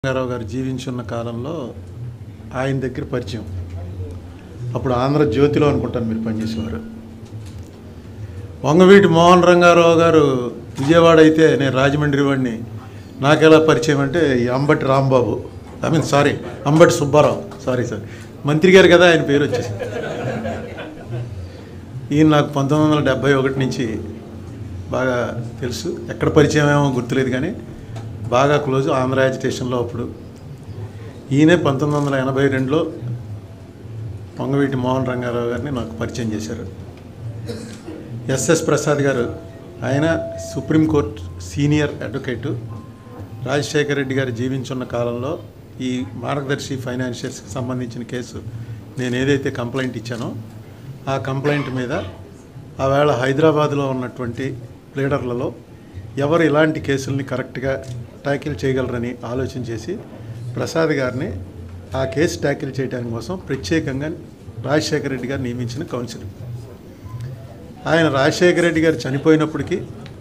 రంగారావు గారు జీవించున్న కాలంలో ఆయన దగ్గర పరిచయం అప్పుడు ఆంధ్రజ్యోతిలో అనుకుంటాను మీరు పనిచేసేవారు వంగవీటి మోహన్ రంగారావు గారు విజయవాడ అయితే నేను రాజమండ్రి వాడిని నాకెలా పరిచయం అంటే ఈ Ambati Rambabu I mean sorry Ambati Subbarao sorry sir మంత్రి గారు కదా ఆయన పేరు వచ్చేసి ఈయన నాకు పంతొమ్మిది వందల డెబ్భై ఒకటి నుంచి బాగా తెలుసు ఎక్కడ పరిచయం ఏమో గుర్తులేదు కానీ బాగా క్లోజ్ ఆంధ్ర యాజిటేషన్లో అప్పుడు ఈయనే పంతొమ్మిది వందల ఎనభై రెండులో పొంగవీటి మోహన్ రంగారావు గారిని నాకు పరిచయం చేశారు ఎస్ఎస్ ప్రసాద్ గారు ఆయన supreme court senior advocate Rajasekhara Reddy garu జీవించున్న కాలంలో ఈ మార్గదర్శి ఫైనాన్షియల్స్కి సంబంధించిన కేసు నేను ఏదైతే కంప్లైంట్ ఇచ్చానో ఆ కంప్లైంట్ మీద ఆవేళ హైదరాబాద్లో ఉన్నటువంటి ప్లేడర్లలో ఎవరు ఇలాంటి కేసుల్ని కరెక్ట్గా ట్యాకిల్ చేయగలరని ఆలోచన చేసి ప్రసాద్ గారిని ఆ కేసు ట్యాకిల్ చేయడానికి కోసం ప్రత్యేకంగా రాజశేఖర రెడ్డి గారు నియమించిన కౌన్సిల్ ఆయన రాజశేఖర రెడ్డి గారు చనిపోయినప్పటికీ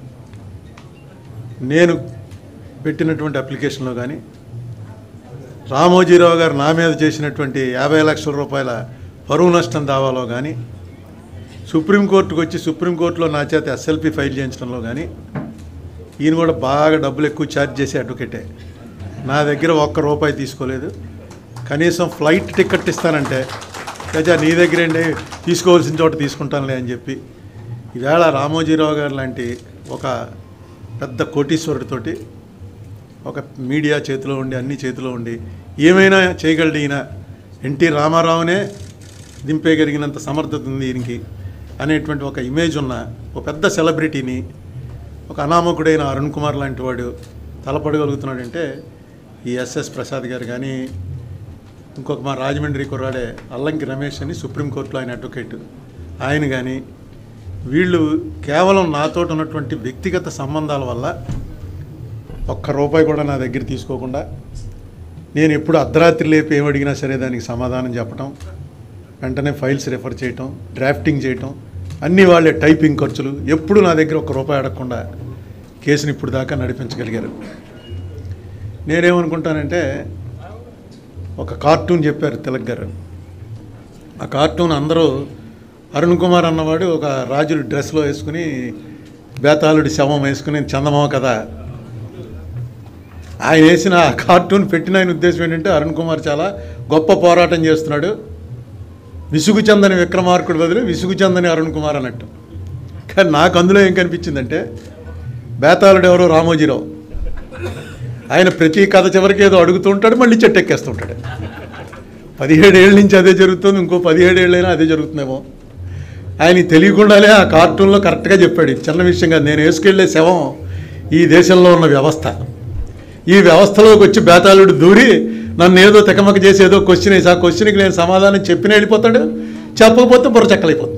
నేను పెట్టినటువంటి అప్లికేషన్లో కానీ రామోజీరావు గారు నా మీద చేసినటువంటి యాభై లక్షల రూపాయల పరువు నష్టం దావాలో కానీ సుప్రీంకోర్టుకు వచ్చి సుప్రీంకోర్టులో నా చేత ఎస్ఎల్పి ఫైల్ చేయించడంలో కానీ ఈయన కూడా బాగా డబ్బులు ఎక్కువ ఛార్జ్ చేసే అడ్వకేటే నా దగ్గర ఒక్క రూపాయి తీసుకోలేదు కనీసం ఫ్లైట్ టికెట్ ఇస్తానంటే గజా నీ దగ్గరేండి తీసుకోవాల్సిన చోట తీసుకుంటానులే అని చెప్పి ఈవేళ రామోజీరావు గారు లాంటి ఒక పెద్ద కోటీశ్వరుడితోటి ఒక మీడియా చేతిలో ఉండి అన్ని చేతిలో ఉండి ఏమైనా చేయగలడు ఈయన ఎన్టీ రామారావునే దింపేయగలిగినంత సమర్థత ఉంది ఈయనకి అనేటువంటి ఒక ఇమేజ్ ఉన్న ఒక పెద్ద సెలబ్రిటీని ఒక అనామకుడైన అరుణ్ కుమార్ లాంటి వాడు తలపడగలుగుతున్నాడంటే ఈ ఎస్ఎస్ ప్రసాద్ గారు కానీ ఇంకొక మా రాజమండ్రి కుర్రాడే అల్లంకి రమేష్ అని సుప్రీంకోర్టులో ఆయన అడ్వకేట్ ఆయన కానీ వీళ్ళు కేవలం నాతో ఉన్నటువంటి వ్యక్తిగత సంబంధాల వల్ల ఒక్క రూపాయి కూడా నా దగ్గర తీసుకోకుండా నేను ఎప్పుడు అర్ధరాత్రి లేపి ఏం అడిగినా సరే దానికి సమాధానం చెప్పటం వెంటనే ఫైల్స్ రెఫర్ చేయటం డ్రాఫ్టింగ్ చేయటం అన్నీ వాళ్ళే టైపింగ్ ఖర్చులు ఎప్పుడు నా దగ్గర ఒక రూపాయి అడగకుండా కేసుని ఇప్పుడు దాకా నడిపించగలిగారు నేనేమనుకుంటానంటే ఒక కార్టూన్ చెప్పారు తిలక్ గారు ఆ కార్టూన్ అందరూ అరుణ్ కుమార్ అన్నవాడు ఒక రాజుల డ్రెస్లో వేసుకుని బేతాళుడి శవం వేసుకుని చందమామ కదా ఆయన వేసిన ఆ కార్టూన్ పెట్టిన ఆయన ఉద్దేశం ఏంటంటే అరుణ్ కుమార్ చాలా గొప్ప పోరాటం చేస్తున్నాడు విసుగు చెందని విక్రమార్కుడు బదులు విసుగు చెందని అరుణ్ కుమార్ అన్నట్టు కానీ నాకు అందులో ఏం కనిపించిందంటే బేతాళుడు ఎవరో రామోజీరావు ఆయన ప్రతి కథ చివరికి ఏదో అడుగుతూ ఉంటాడు మళ్ళీ చెట్టు ఎక్కేస్తుంటాడు పదిహేడు ఏళ్ళ నుంచి అదే జరుగుతుంది ఇంకో పదిహేడు ఏళ్ళైనా అదే జరుగుతుందేమో ఆయన తెలియకుండానే ఆ కార్టూన్లో కరెక్ట్గా చెప్పాడు ఇది చిన్న విషయం కాదు నేను వేసుకెళ్లే శవం ఈ దేశంలో ఉన్న వ్యవస్థ ఈ వ్యవస్థలోకి వచ్చి బేతాళుడు దూరి నన్ను ఏదో తెకమక చేసి ఏదో క్వశ్చన్ వేసి ఆ క్వశ్చన్కి నేను సమాధానం చెప్పిన వెళ్ళిపోతాడు చెప్పకపోతే బుర్ర చెక్కలైపోతుంది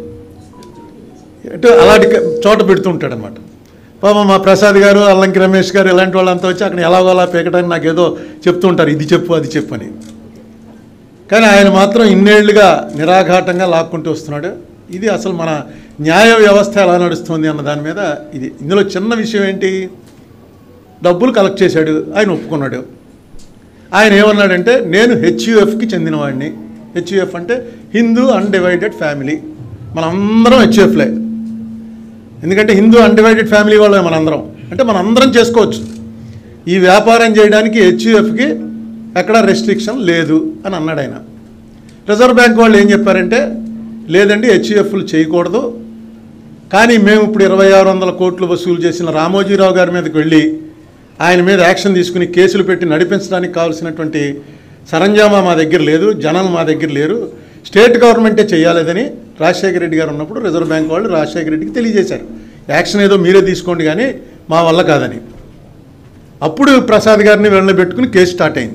అంటే అలాంటి క- చోట పెడుతూ ఉంటాడు అనమాట పాపం మా ప్రసాద్ గారు అల్లంకి రమేష్ గారు ఇలాంటి వాళ్ళంతా వచ్చి అక్కడ ఎలాగోలా పీకడానికి నాకు ఏదో చెప్తూ ఉంటారు ఇది చెప్పు అది చెప్పు అని కానీ ఆయన మాత్రం ఇన్నేళ్లుగా నిరాఘాటంగా లాక్కుంటూ వస్తున్నాడు ఇది అసలు మన న్యాయ వ్యవస్థ ఎలా నడుస్తుంది అన్న దాని మీద ఇది ఇందులో చిన్న విషయం ఏంటి డబ్బులు కలెక్ట్ చేశాడు ఆయన ఒప్పుకున్నాడు ఆయన ఏమన్నాడంటే నేను హెచ్యుఎఫ్కి చెందినవాడిని హెచ్యుఎఫ్ అంటే హిందూ అన్డివైడెడ్ ఫ్యామిలీ మనందరం హెచ్యుఎఫ్లే ఎందుకంటే హిందూ అన్డివైడెడ్ ఫ్యామిలీ వాళ్ళే మనందరం అంటే మనందరం చేసుకోవచ్చు ఈ వ్యాపారం చేయడానికి హెచ్యుఎఫ్కి ఎక్కడ రెస్ట్రిక్షన్ లేదు అని అన్నాడు ఆయన రిజర్వ్ బ్యాంక్ వాళ్ళు ఏం చెప్పారంటే లేదండి హెచ్యుఎఫ్లు చేయకూడదు కానీ మేము ఇప్పుడు ఇరవై ఆరు వందల కోట్లు వసూలు చేసిన రామోజీరావు గారి మీదకి వెళ్ళి ఆయన మీద యాక్షన్ తీసుకుని కేసులు పెట్టి నడిపించడానికి కావాల్సినటువంటి సరంజామా మా దగ్గర లేదు జనాలు మా దగ్గర లేరు స్టేట్ గవర్నమెంటే చేయాలేదని రాజశేఖర రెడ్డి గారు ఉన్నప్పుడు రిజర్వ్ బ్యాంక్ వాళ్ళు రాజశేఖర రెడ్డికి తెలియజేశారు యాక్షన్ ఏదో మీరే తీసుకోండి కానీ మా వల్ల కాదని అప్పుడు ప్రసాద్ గారిని వెళ్ళని పెట్టుకుని కేసు స్టార్ట్ అయింది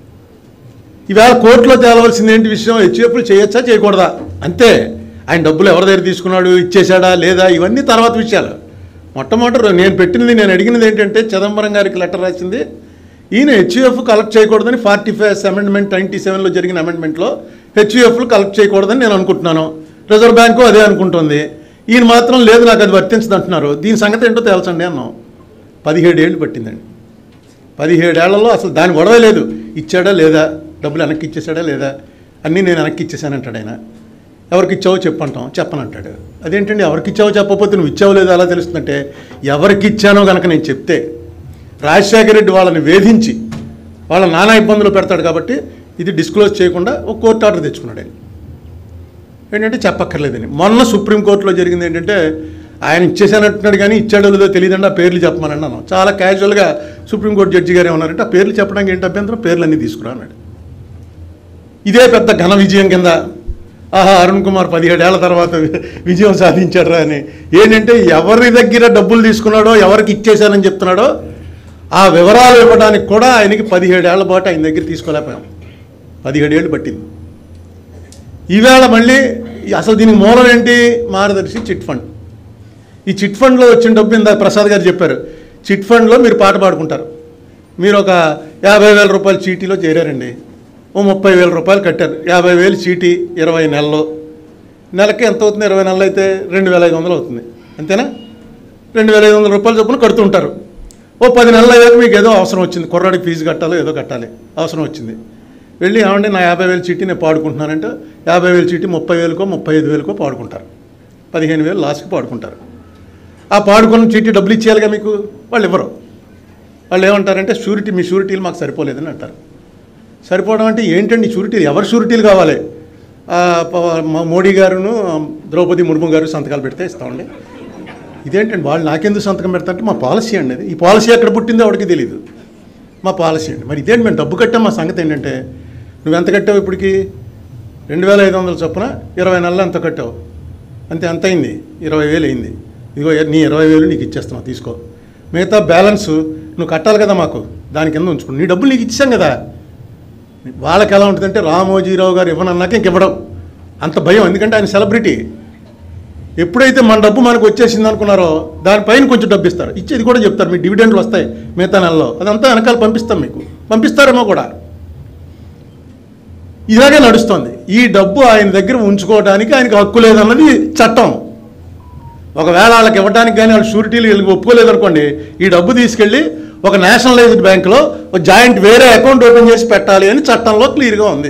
ఈవేళ కోర్టులో తేలవలసింది ఏంటి విషయం హెచ్ఎఫ్లు చేయొచ్చా చేయకూడదా అంతే ఆయన డబ్బులు ఎవరి దగ్గర తీసుకున్నాడు ఇచ్చేశాడా లేదా ఇవన్నీ తర్వాత విషయాలు మొట్టమొదటి నేను పెట్టినది నేను అడిగినది ఏంటంటే చిదంబరం గారికి లెటర్ రాసింది ఈయన హెచ్యుఎఫ్ కలెక్ట్ చేయకూడదని ఫార్టీ ఫైవ్ అమెండ్మెంట్ నైంటీ సెవెన్లో జరిగిన అమెండ్మెంట్లో హెచ్యుఎఫ్లు కలెక్ట్ చేయకూడదని నేను అనుకుంటున్నాను రిజర్వ్ బ్యాంకు అదే అనుకుంటుంది ఈయన మాత్రం లేదు నాకు అది వర్తించదు అంటున్నారు దీని సంగతి ఏంటో తేల్చండి అన్నాం పదిహేడు ఏళ్ళు పట్టిందండి పదిహేడేళ్లలో అసలు దాని గొడవ లేదు ఇచ్చాడా లేదా డబ్బులు వెనక్కి ఇచ్చేసాడా లేదా అన్నీ నేను వెనక్కి ఇచ్చేసానంటాడు ఆయన ఎవరికి ఇచ్చావో చెప్పంటాం చెప్పనంటాడు అదేంటండి ఎవరికి ఇచ్చావో చెప్పకపోతే నువ్వు ఇచ్చావో లేదో అలా తెలుస్తుందంటే ఎవరికి ఇచ్చానో కనుక నేను చెప్తే రాజశేఖర రెడ్డి వాళ్ళని వేధించి వాళ్ళ నానా ఇబ్బందులు పెడతాడు కాబట్టి ఇది డిస్క్లోజ్ చేయకుండా ఒక కోర్టు ఆర్డర్ తెచ్చుకున్నాడు ఆయన ఏంటంటే చెప్పక్కర్లేదని మొన్న సుప్రీంకోర్టులో జరిగింది ఏంటంటే ఆయన ఇచ్చేసానంటున్నాడు కానీ ఇచ్చాడో లేదో తెలియదండి ఆ పేర్లు చెప్పమని అన్నాను చాలా క్యాజువల్గా సుప్రీంకోర్టు జడ్జి గారు ఏమన్నారంటే ఆ పేర్లు చెప్పడానికి ఏంటి అభ్యంతరం పేర్లు అన్నీ తీసుకురా అన్నాడు ఇదే పెద్ద ఘన విజయం కింద ఆహా అరుణ్ కుమార్ పదిహేడేళ్ల తర్వాత వి- విజయం సాధించాడు అని ఏంటంటే ఎవరి దగ్గర డబ్బులు తీసుకున్నాడో ఎవరికి ఇచ్చేశానని చెప్తున్నాడో ఆ వివరాలు ఇవ్వడానికి కూడా ఆయనకి పదిహేడేళ్ల పాటు ఆయన దగ్గర తీసుకోలేకపోయాం పదిహేడేళ్ళు పట్టింది ఈవేళ మళ్ళీ అసలు దీనికి మూలం ఏంటి మార్గదర్శి చిట్ ఫండ్ ఈ చిట్ ఫండ్లో వచ్చిన డబ్బు ఇందాక ప్రసాద్ గారు చెప్పారు చిట్ ఫండ్లో మీరు పాట పాడుకుంటారు మీరు ఒక యాభై వేల రూపాయల చీటీలో చేరారండి ఓ ముప్పై వేల రూపాయలు కట్టారు యాభై వేలు చీటీ ఇరవై నెలల్లో నెలకి ఎంత అవుతుంది ఇరవై నెలలు అయితే రెండు వేల ఐదు వందలు అవుతుంది అంతేనా రెండు వేల ఐదు వందల రూపాయలు చొప్పున కడుతుంటారు ఓ పది నెలలు అయ్యాక మీకు ఏదో అవసరం వచ్చింది కుర్రాడికి ఫీజు కట్టాలో ఏదో కట్టాలి అవసరం వచ్చింది వెళ్ళి ఏమండి నా యాభై వేలు చీటీ నేను పాడుకుంటున్నానంటే యాభై వేలు చీటీ ముప్పై వేలకో ముప్పై ఐదు వేలకో పాడుకుంటారు పదిహేను వేలు లాస్ట్కి పాడుకుంటారు ఆ పాడుకున్న చీటీ డబ్బులు ఇచ్చేయాలిగా మీకు వాళ్ళు ఇవ్వరు వాళ్ళు ఏమంటారంటే షూరిటీ మీ షూరిటీలు మాకు సరిపోలేదని అంటారు సరిపోవడం అంటే ఏంటండి షూరిటీలు ఎవరు షూరిటీలు కావాలి ఆ, ప- మా మోడీ గారును ద్రౌపది ముర్ము గారు సంతకాలు పెడితే ఇస్తామండి ఇదేంటండి వాళ్ళు నాకెందుకు సంతకం పెడతారంటే మా పాలసీ అండి అది ఈ పాలసీ ఎక్కడ పుట్టిందో ఎవరికి తెలియదు మా పాలసీ అండి మరి ఇదేంటి మేము డబ్బు కట్టాం మా సంగతి ఏంటంటే నువ్వు ఎంత కట్టావు ఇప్పటికి రెండు వేల ఐదు వందల చొప్పున ఇరవై నెలలు ఎంత కట్టావు అంతే ఎంత అయింది ఇరవై వేలు అయింది ఇదిగో నీ ఇరవై వేలు నీకు ఇచ్చేస్తున్నావు తీసుకో మిగతా బ్యాలెన్స్ నువ్వు కట్టాలి కదా మాకు దాని కింద ఉంచుకో నీ డబ్బులు నీకు ఇచ్చాం కదా వాళ్ళకి ఎలా ఉంటుందంటే రామోజీరావు గారు ఇవ్వనన్నాక ఇంక ఇవ్వడం అంత భయం ఎందుకంటే ఆయన సెలబ్రిటీ ఎప్పుడైతే మన డబ్బు మనకు వచ్చేసింది అనుకున్నారో దానిపైన కొంచెం డబ్బు ఇస్తారు ఇచ్చేది కూడా చెప్తారు మీ డివిడెండ్లు వస్తాయి మిగతా నెలలో అదంతా వెనకాల పంపిస్తాం మీకు పంపిస్తారేమో కూడా ఇలాగే నడుస్తుంది ఈ డబ్బు ఆయన దగ్గర ఉంచుకోవడానికి ఆయనకు హక్కు లేదన్నది చట్టం ఒకవేళ వాళ్ళకి ఇవ్వడానికి కానీ వాళ్ళు షూరిటీలు వీళ్ళకి ఒప్పుకోలేదనుకోండి ఈ డబ్బు తీసుకెళ్ళి ఒక నేషనలైజ్డ్ బ్యాంకులో ఒక జాయింట్ వేరే అకౌంట్ ఓపెన్ చేసి పెట్టాలి అని చట్టంలో క్లియర్గా ఉంది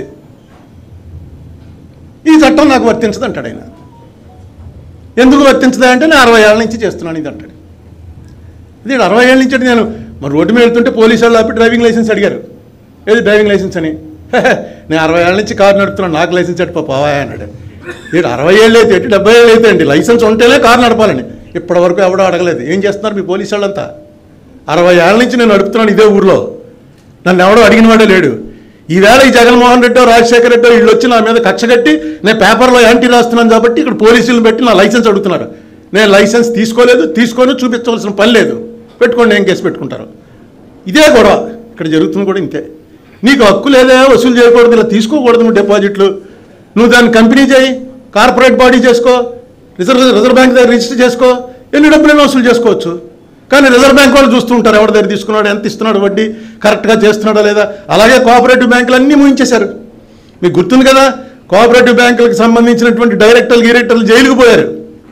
ఈ చట్టం నాకు వర్తించదు అంటాడు ఆయన ఎందుకు వర్తించదా అంటే నేను అరవై ఏళ్ళ నుంచి చేస్తున్నాను ఇది అంటాడు ఇది అరవై ఏళ్ళ నుంచి అంటే నేను మరి రోడ్డు మీద వెళ్తుంటే పోలీసు వాళ్ళు ఆపి డ్రైవింగ్ లైసెన్స్ అడిగారు ఏది డ్రైవింగ్ లైసెన్స్ అని "హెహె, నేను అరవై ఏళ్ళ నుంచి కారు నడుపుతున్నాను నాకు లైసెన్స్ అటు పోవా అన్నాడు వీడు అరవై ఏళ్ళు అయితే ఏంటి డెబ్బై ఏళ్ళు అయితే అండి లైసెన్స్ ఉంటేనే కారు నడపాలని ఇప్పటి వరకు ఎవడో అడగలేదు ఏం చేస్తున్నారు మీ పోలీసు వాళ్ళంతా అరవై ఏళ్ళ నుంచి నేను నడుపుతున్నాను ఇదే ఊర్లో నన్ను ఎవడో అడిగిన వాడే లేడు ఈవేళ ఈ జగన్మోహన్ రెడ్డో రాజశేఖర రెడ్డో వీళ్ళు వచ్చి నా మీద కక్ష కట్టి నేను పేపర్లో యాంటీ రాస్తున్నాను కాబట్టి ఇక్కడ పోలీసులు పెట్టి నా లైసెన్స్ అడుగుతున్నారు నేను లైసెన్స్ తీసుకోలేదు తీసుకొని చూపించవలసిన పని లేదు పెట్టుకోండి ఏం కేసు పెట్టుకుంటారు ఇదే గొడవ ఇక్కడ జరుగుతుంది కూడా ఇంతే నీకు హక్కు లేదా వసూలు చేయకూడదు ఇలా తీసుకోకూడదు నువ్వు డిపాజిట్లు నువ్వు దాన్ని కంపెనీ చేయి కార్పొరేట్ బాడీ చేసుకో రిజర్వ్ రిజర్వ్ బ్యాంక్ దగ్గర రిజిస్టర్ చేసుకో ఎన్ని డబ్బులైనా వసూలు చేసుకోవచ్చు కానీ రిజర్వ్ బ్యాంక్ వాళ్ళు చూస్తుంటారు ఎవరి దగ్గర తీసుకున్నాడు ఎంత ఇస్తున్నాడు వడ్డీ కరెక్ట్గా చేస్తున్నాడా లేదా అలాగే కోఆపరేటివ్ బ్యాంకులు అన్నీ ముగించేశారు మీకు గుర్తుంది కదా కోఆపరేటివ్ బ్యాంకులకు సంబంధించినటువంటి డైరెక్టర్లు డైరెక్టర్లు జైలుకు పోయారు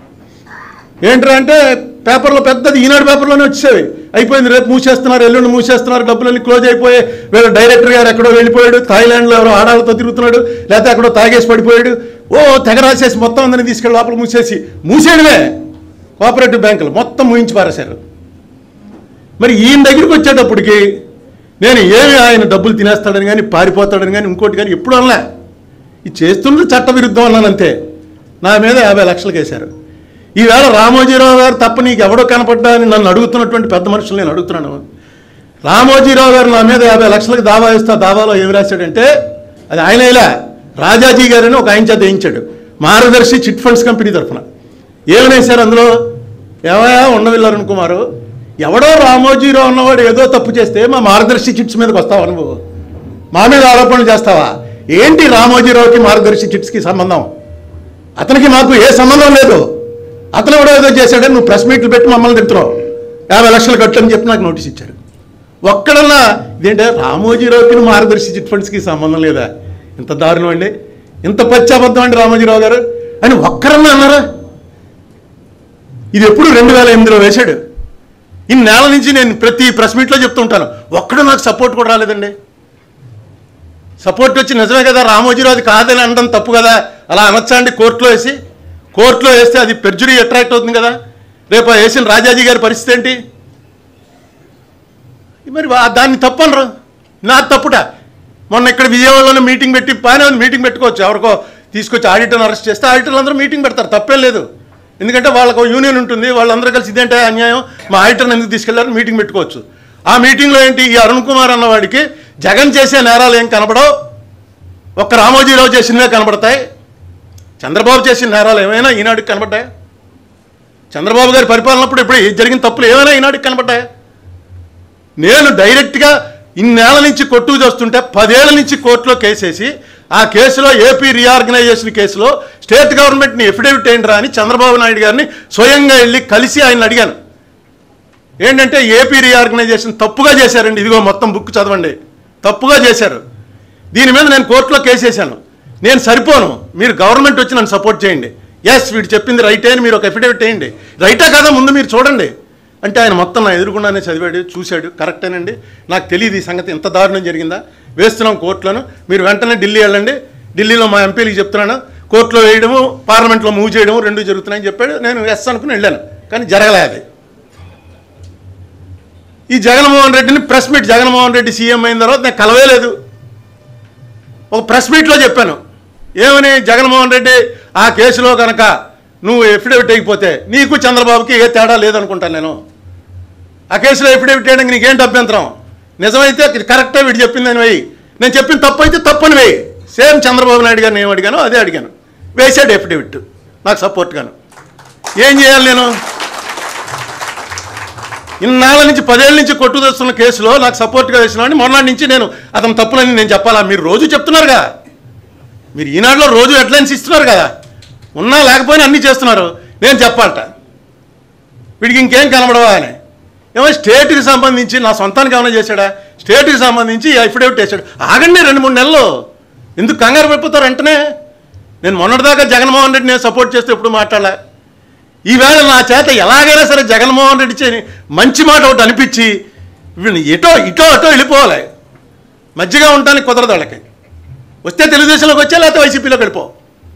ఏంట్రా అంటే పేపర్లో పెద్దది ఈనాడు పేపర్లోనే వచ్చేవి అయిపోయింది రేపు మూసేస్తున్నారు ఎల్లుండి మూసేస్తున్నారు డబ్బులన్నీ క్లోజ్ అయిపోయి వీళ్ళ డైరెక్టర్ గారు ఎక్కడో వెళ్ళిపోయాడు థాయిలాండ్లో ఎవరో ఆడాలతో తిరుగుతున్నాడు లేకపోతే ఎక్కడో తాగేసి పడిపోయాడు ఓ తెగ రాసేసి మొత్తం అందరినీ తీసుకెళ్ళి లోపల మూసేసి మూసేయడమే కోఆపరేటివ్ బ్యాంకులు మొత్తం మూయించి పారేశారు మరి ఈయన దగ్గరికి వచ్చేటప్పటికి నేను ఏమి ఆయన డబ్బులు తినేస్తాడని కానీ పారిపోతాడని కానీ ఇంకోటి కానీ ఎప్పుడు అనలే ఇది చేస్తున్నది చట్ట విరుద్ధం అన్నాను అంతే నా మీద యాభై లక్షలకు వేశారు ఈవేళ రామోజీరావు గారు తప్ప నీకు ఎవడో కనపడ్డా అని నన్ను అడుగుతున్నటువంటి పెద్ద మనుషులు నేను అడుగుతున్నాను రామోజీరావు గారు నా మీద యాభై లక్షలకు దావా ఇస్తా దావాలో ఏమి రాశాడంటే అది ఆయన ఇలా రాజాజీ గారని ఒక ఆయన చేత వేయించాడు మార్గదర్శి చిట్ ఫండ్స్ కంపెనీ తరఫున ఏమని వేశారు అందులో ఏమయ్యా ఉండవిల్లారని కుమారు ఎవడో రామోజీరావు ఉన్నవాడు ఏదో తప్పు చేస్తే మా మార్గదర్శి చిట్స్ మీదకి వస్తావా నువ్వు మా మీద ఆరోపణలు చేస్తావా ఏంటి రామోజీరావుకి మార్గదర్శి చిట్స్కి సంబంధం అతనికి మాకు ఏ సంబంధం లేదు అతను కూడా ఏదో చేశాడని నువ్వు ప్రెస్ మీట్లు పెట్టి మమ్మల్ని తిడుతున్నావు యాభై లక్షలు కట్టని చెప్పి నాకు నోటీస్ ఇచ్చారు ఒక్కడన్నా ఇదేంటే రామోజీరావుకి నువ్వు మార్గదర్శి చిట్ ఫండ్స్కి సంబంధం లేదా ఇంత దారుణం అండి ఇంత పచ్చాబద్ధం అండి రామోజీరావు గారు అని ఒక్కరన్నా అన్నారా ఇది ఎప్పుడు రెండు వేల ఎనిమిదిలో వేశాడు ఇన్నేళ్ల నుంచి నేను ప్రతి ప్రెస్ మీట్లో చెప్తుంటాను ఒక్కడు నాకు సపోర్ట్ కూడా రాలేదండి సపోర్ట్ వచ్చి నిజమే కదా రామోజీరావు అది కాదని అనడం తప్పు కదా అలా అనొచ్చా అండి కోర్టులో వేసి కోర్టులో వేస్తే అది పెర్జురీ అట్రాక్ట్ అవుతుంది కదా రేపు ఆ వేసిన రాజాజీ గారి పరిస్థితి ఏంటి మరి వా- దాన్ని తప్పనరు నా తప్పుట మొన్న ఇక్కడ విజయవాడలోనే మీటింగ్ పెట్టి బాగానే ఉంది మీటింగ్ పెట్టుకోవచ్చు ఎవరికో తీసుకొచ్చి ఆడిటర్ని అరెస్ట్ చేస్తే ఆడిటర్లు అందరూ మీటింగ్ పెడతారు తప్పేం లేదు ఎందుకంటే వాళ్ళకు యూనియన్ ఉంటుంది వాళ్ళందరూ కలిసి ఇదేంటే అన్యాయం మా ఆడిటర్ని ఎందుకు తీసుకెళ్లారు మీటింగ్ పెట్టుకోవచ్చు ఆ మీటింగ్లో ఏంటి ఈ అరుణ్ కుమార్ అన్నవాడికి జగన్ చేసే నేరాలు ఏం కనపడవు ఒక్క రామోజీరావు చేసినవే కనపడతాయి చంద్రబాబు చేసిన నేరాలు ఏమైనా ఈనాటికి కనపడ్డాయి చంద్రబాబు గారి పరిపాలనప్పుడు ఇప్పుడు ఈ జరిగిన తప్పులు ఏమైనా ఈనాటికి కనపడ్డాయి నేను డైరెక్ట్గా ఇన్నేళ్ల నుంచి కొట్టుకు చేస్తుంటే పదేళ్ల నుంచి కోర్టులో కేసేసి ఆ కేసులో ఏపీ రీఆర్గనైజేషన్ కేసులో స్టేట్ గవర్నమెంట్ని ఎఫిడేవిట్ అయిందిరా అని చంద్రబాబు నాయుడు గారిని స్వయంగా వెళ్ళి కలిసి ఆయన అడిగాను ఏంటంటే ఏపీ రీఆర్గనైజేషన్ తప్పుగా చేశారండి ఇదిగో మొత్తం బుక్ చదవండి తప్పుగా చేశారు దీని మీద నేను కోర్టులో కేసేసాను నేను సరిపోను మీరు గవర్నమెంట్ వచ్చి నన్ను సపోర్ట్ చేయండి ఎస్ వీడు చెప్పింది రైటే అని మీరు ఒక ఎఫిడేవిట్ వేయండి రైటా కదా ముందు మీరు చూడండి అంటే ఆయన మొత్తం నా ఎదురుకుండానే చదివాడు చూశాడు కరెక్టేనండి నాకు తెలియదు ఈ సంగతి ఎంత దారుణం జరిగిందా వేస్తున్నాం కోర్టులను మీరు వెంటనే ఢిల్లీ వెళ్ళండి ఢిల్లీలో మా ఎంపీలకి చెప్తున్నాను కోర్టులో వేయడము పార్లమెంట్లో మూవ్ చేయడము రెండు జరుగుతున్నాయని చెప్పాడు నేను ఎస్ అనుకుని వెళ్ళాను కానీ జరగలే అది ఈ జగన్మోహన్ రెడ్డిని press meet Jaganmohan Reddy CM అయిన తర్వాత నేను కలవేలేదు ఒక ప్రెస్ మీట్లో చెప్పాను ఏమని జగన్మోహన్ రెడ్డి ఆ కేసులో కనుక నువ్వు ఎఫిడవిట్ అయిపోతే నీకు చంద్రబాబుకి ఏ తేడా లేదనుకుంటాను నేను ఆ కేసులో ఎఫిడవిట్ చేయడానికి నీకేంటి అభ్యంతరం నిజమైతే ఇది కరెక్టే వీడు చెప్పిందని వేయి నేను చెప్పిన తప్పు అయితే తప్పని వేయి సేమ్ చంద్రబాబు నాయుడు గారిని ఏం అడిగానో అదే అడిగాను వేసాడు ఎఫిడవిట్ నాకు సపోర్ట్గాను ఏం చేయాలి నేను ఇన్నాళ్ళ నుంచి పదేళ్ళ నుంచి కొట్టు తెస్తున్న కేసులో నాకు సపోర్ట్గా వేసినామని మొన్నటి నుంచి నేను అతను తప్పులని నేను చెప్పాలా మీరు రోజు చెప్తున్నారుగా మీరు ఈనాడులో రోజు హెడ్లైన్స్ ఇస్తున్నారు కదా ఉన్నా లేకపోయినా అన్నీ చేస్తున్నారు నేను చెప్పాలట వీడికి ఇంకేం కనబడవా అని ఏమో స్టేట్కి సంబంధించి నా సొంతానికి ఏమైనా చేశాడా స్టేట్కి సంబంధించి అఫిడవిట్ వేసాడు ఆగండి రెండు మూడు నెలలు ఎందుకు కంగారు పడిపోతారు వెంటనే నేను మొన్నటిదాకా జగన్మోహన్ రెడ్డి నేను సపోర్ట్ చేస్తే ఎప్పుడు మాట్లాడలే ఈవేళ నా చేత ఎలాగైనా సరే జగన్మోహన్ రెడ్డి చేయని మంచి మాట ఒకటి అనిపించి వీళ్ళని ఎటో ఇటో అటో వెళ్ళిపోవాలి మధ్యగా ఉండడానికి కుదరదు వాళ్ళకి వస్తే తెలుగుదేశంలోకి వచ్చా లేకపోతే వైసీపీలోకి వెళ్ళిపో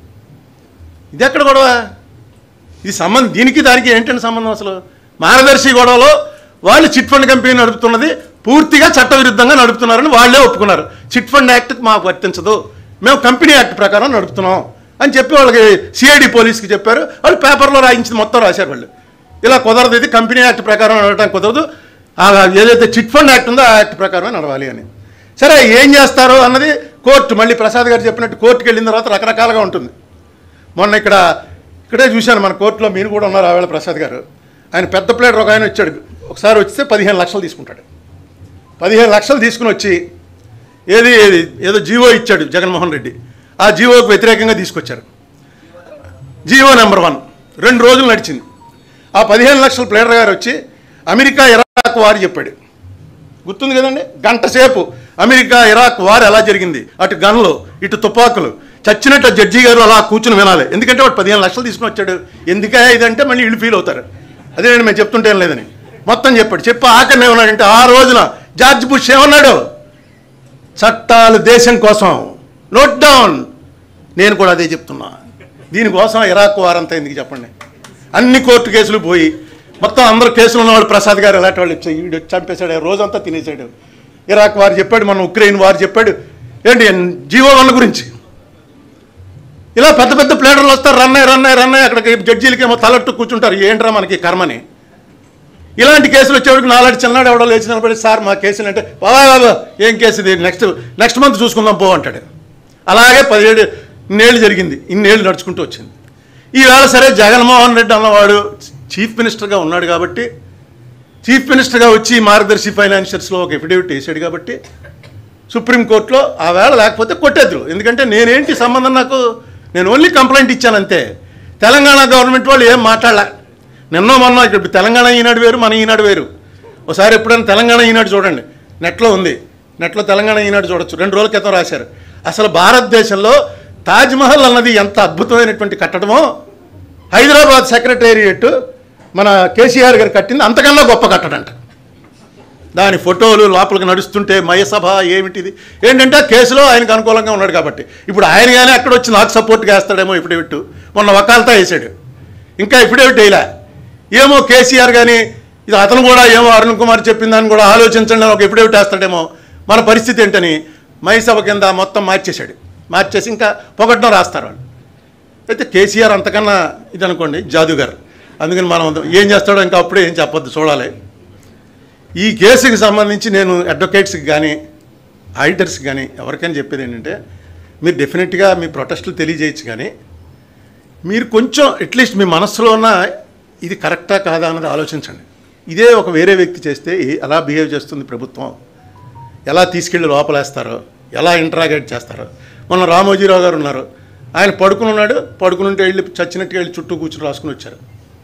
ఇది ఎక్కడ గొడవ ఇది సంబంధం దీనికి దానికి ఏంటంటే సంబంధం అసలు మార్గదర్శి గొడవలో వాళ్ళు చిట్ ఫండ్ కంపెనీ నడుపుతున్నది పూర్తిగా చట్టవిరుద్ధంగా నడుపుతున్నారని వాళ్ళే ఒప్పుకున్నారు చిట్ ఫండ్ యాక్ట్ మాకు వర్తించదు మేము కంపెనీ యాక్ట్ ప్రకారం నడుపుతున్నాం అని చెప్పి వాళ్ళకి సిఐడి పోలీస్కి చెప్పారు వాళ్ళు పేపర్లో రాయించింది మొత్తం రాశారు వాళ్ళు ఇలా కుదరదు ఇది కంపెనీ యాక్ట్ ప్రకారం నడవడానికి కుదరదు ఆ ఏదైతే చిట్ ఫండ్ యాక్ట్ ఉందో ఆ యాక్ట్ ప్రకారమే నడవాలి అని సరే ఏం చేస్తారు అన్నది కోర్టు మళ్ళీ ప్రసాద్ గారు చెప్పినట్టు కోర్టుకి వెళ్ళిన తర్వాత రకరకాలుగా ఉంటుంది మొన్న ఇక్కడ ఇక్కడే చూశాను మన కోర్టులో మీరు కూడా ఉన్నారు ఆవేళ ప్రసాద్ గారు ఆయన పెద్ద ప్లేటర్ ఒక ఆయన వచ్చాడు ఒకసారి వస్తే పదిహేను లక్షలు తీసుకుంటాడు పదిహేను లక్షలు తీసుకుని వచ్చి ఏది ఏది ఏదో జీవో ఇచ్చాడు జగన్మోహన్ రెడ్డి ఆ జీవోకి వ్యతిరేకంగా తీసుకొచ్చారు జీవో నెంబర్ వన్ రెండు రోజులు నడిచింది ఆ పదిహేను లక్షల ప్లేటర్ గారు వచ్చి అమెరికా ఇరాక్ వారు చెప్పాడు గుర్తుంది కదండి గంట సేపు అమెరికా ఇరాక్ వార్ ఎలా జరిగింది అటు గన్లు ఇటు తుపాకులు చచ్చినట్టు జడ్జి గారు అలా కూర్చుని వినాలి ఎందుకంటే వాడు పదిహేను లక్షలు తీసుకుని వచ్చాడు ఎందుకే ఇదంటే మళ్ళీ వీళ్ళు ఫీల్ అవుతారు అదే నేను మేము చెప్తుంటే ఏం లేదని మొత్తం చెప్పాడు చెప్పి ఆఖరిని ఏమన్నాడంటే ఆ రోజున జార్జ్ బుష్ ఏమన్నాడు చట్టాలు దేశం కోసం నోట్ డౌన్ నేను కూడా అదే చెప్తున్నా దీనికోసం ఇరాక్ వారంతా ఎందుకు చెప్పండి అన్ని కోర్టు కేసులు పోయి మొత్తం అందరు కేసులు ఉన్నవాళ్ళు ప్రసాద్ గారు ఎలాంటి వాళ్ళు వచ్చి వీడు వచ్చి చంపేశాడు ఆ రోజంతా తినేసాడు ఇరాక్ వారు చెప్పాడు మన ఉక్రెయిన్ వారు చెప్పాడు ఏంటి జీవో వన్ గురించి ఇలా పెద్ద పెద్ద ప్లేటర్లు వస్తారు రన్నాయి రన్నాయి రన్నాయి అక్కడికి జడ్జీలకేమో తలట్టు కూర్చుంటారు ఏంట్రా మనకి కర్మని ఇలాంటి కేసులు వచ్చేవాడికి నాలాంటి చిన్ననాడు ఎవడో లేచి నిలబడి సార్ మా కేసులు అంటే బాబా బాబా ఏం కేసు ఇది నెక్స్ట్ నెక్స్ట్ మంత్ చూసుకుందాం పో అంటాడు అలాగే పదిహేడు ఇన్నేళ్ళు జరిగింది ఇన్నేళ్ళు నడుచుకుంటూ వచ్చింది ఈవేళ సరే జగన్మోహన్ రెడ్డి అన్నవాడు చీఫ్ మినిస్టర్గా ఉన్నాడు కాబట్టి చీఫ్ మినిస్టర్గా వచ్చి మార్గదర్శి ఫైనాన్షియల్స్లో ఒక ఎఫిడేవిట్ వేసాడు కాబట్టి సుప్రీంకోర్టులో ఆ వేళ లేకపోతే కొట్టేద్దరు ఎందుకంటే నేనేంటి సంబంధం నాకు నేను ఓన్లీ కంప్లైంట్ ఇచ్చాను అంతే తెలంగాణ గవర్నమెంట్ వాళ్ళు ఏం మాట్లాడలే నిన్న మొన్న ఇక్కడ తెలంగాణ ఈనాడు వేరు మన ఈనాడు వేరు ఒకసారి ఎప్పుడైనా తెలంగాణ ఈనాడు చూడండి నెట్లో ఉంది నెట్లో తెలంగాణ ఈనాడు చూడొచ్చు రెండు రోజుల క్రితం రాశారు అసలు భారతదేశంలో తాజ్మహల్ అన్నది ఎంత అద్భుతమైనటువంటి కట్టడమో హైదరాబాద్ సెక్రటేరియట్ మన కేసీఆర్ గారు కట్టింది అంతకన్నా గొప్ప కట్టడంట దాని ఫోటోలు లోపలికి నడుస్తుంటే మయసభ ఏమిటిది ఏంటంటే కేసులో ఆయనకు అనుకూలంగా ఉన్నాడు కాబట్టి ఇప్పుడు ఆయన కానీ అక్కడ వచ్చి నాకు సపోర్ట్గా వేస్తాడేమో ఇప్పుడేవిట్టు మొన్న వకాలతా వేసాడు ఇంకా ఇప్పుడేవిట్టు వేయలే ఏమో కేసీఆర్ కానీ ఇది అతను కూడా ఏమో అరుణ్ కుమార్ చెప్పిన దాన్ని కూడా ఆలోచించండి అని ఒక ఎప్పుడేవిటి వేస్తాడేమో మన పరిస్థితి ఏంటని మయసభ కింద మొత్తం మార్చేశాడు మార్చేసి ఇంకా పొగట్టం రాస్తారు వాళ్ళు అయితే కేసీఆర్ అంతకన్నా ఇది అనుకోండి జాదుగారు అందుకని మనం ఏం చేస్తాడో ఇంకా అప్పుడే ఏం చెప్పొద్దు చూడాలి ఈ కేసుకి సంబంధించి నేను అడ్వకేట్స్కి కానీ ఆడిటర్స్కి కానీ ఎవరికైనా చెప్పేది ఏంటంటే మీరు డెఫినెట్గా మీ ప్రొటెస్టులు తెలియజేయచ్చు కానీ మీరు కొంచెం అట్లీస్ట్ మీ మనస్సులో ఉన్న ఇది కరెక్టా కాదా అన్నది ఆలోచించండి ఇదే ఒక వేరే వ్యక్తి చేస్తే ఏ- ఎలా బిహేవ్ చేస్తుంది ప్రభుత్వం ఎలా తీసుకెళ్ళి లోపలేస్తారో ఎలా ఇంటరాగేట్ చేస్తారో మొన్న రామోజీరావు గారు ఉన్నారు ఆయన పడుకుని ఉన్నాడు పడుకుని ఉంటే వెళ్ళి చచ్చినట్టుగా వెళ్ళి చుట్టూ కూర్చుని రాసుకుని వచ్చారు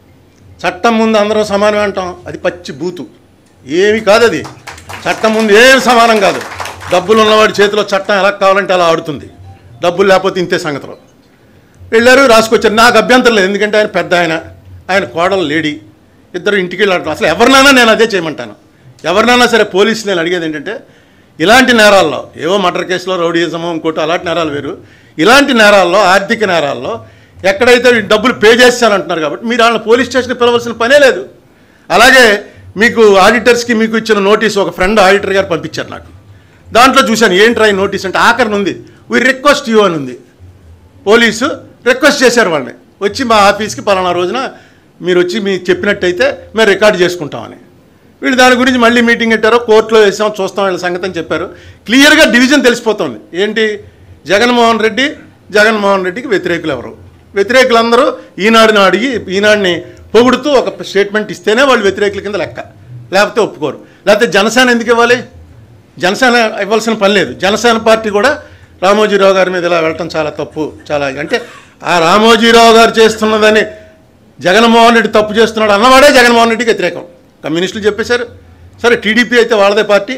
చట్టం ముందు అందరూ సమానమే అంటాం అది పచ్చి బూతు ఏమి కాదు అది చట్టం ముందు ఏం సమానం కాదు డబ్బులు ఉన్నవాడి చేతిలో చట్టం ఎలా కావాలంటే అలా ఆడుతుంది డబ్బులు లేకపోతే ఇంతే సంగతిలో వెళ్ళారు రాసుకొచ్చారు నాకు అభ్యంతరం లేదు ఎందుకంటే ఆయన పెద్ద ఆయన ఆయన కోడలు లేడీ ఇద్దరు ఇంటికి వెళ్ళారు అసలు ఎవరినైనా నేను అదే చేయమంటాను ఎవరినైనా సరే పోలీసు నేను అడిగేది ఏంటంటే ఇలాంటి నేరాల్లో ఏవో మర్డర్ కేసులో రౌడీజమో ఇంకోటి అలాంటి నేరాలు వేరు ఇలాంటి నేరాల్లో ఆర్థిక నేరాల్లో ఎక్కడైతే ఈ డబ్బులు పే చేస్తానంటున్నారు కాబట్టి మీరు వాళ్ళని పోలీస్ స్టేషన్కి పిలవాల్సిన పనే లేదు అలాగే మీకు ఆడిటర్స్కి మీకు ఇచ్చిన నోటీస్ ఒక ఫ్రెండ్ ఆడిటర్ గారు పంపించారు నాకు దాంట్లో చూశాను ఏంట్రా ఈ నోటీస్ అంటే ఆఖరిని ఉంది వీ రిక్వెస్ట్ యూ అని ఉంది పోలీసు రిక్వెస్ట్ చేశారు వాళ్ళని వచ్చి మా ఆఫీస్కి పలానా రోజున మీరు వచ్చి మీ చెప్పినట్టయితే మేము రికార్డు చేసుకుంటామని వీళ్ళు దాని గురించి మళ్ళీ మీటింగ్ పెట్టారు కోర్టులో వేసాం చూస్తాం వీళ్ళ సంగతి అని చెప్పారు క్లియర్గా డివిజన్ తెలిసిపోతుంది ఏంటి జగన్మోహన్ రెడ్డి జగన్మోహన్ రెడ్డికి వ్యతిరేకులు ఎవరు వ్యతిరేకులందరూ ఈనాడుని అడిగి ఈనాడిని పొగుడుతూ ఒక స్టేట్మెంట్ ఇస్తేనే వాళ్ళు వ్యతిరేకుల కింద లెక్క లేకపోతే ఒప్పుకోరు లేకపోతే జనసేన ఎందుకు ఇవ్వాలి జనసేన ఇవ్వాల్సిన పని లేదు జనసేన పార్టీ కూడా రామోజీరావు గారి మీద ఇలా వెళ్ళటం చాలా తప్పు చాలా అంటే ఆ రామోజీరావు గారు చేస్తున్నదని జగన్మోహన్ రెడ్డి తప్పు చేస్తున్నాడు అన్నవాడే జగన్మోహన్ రెడ్డికి వ్యతిరేకం కమ్యూనిస్టులు చెప్పేశారు సరే టీడీపీ అయితే వాళ్ళదే పార్టీ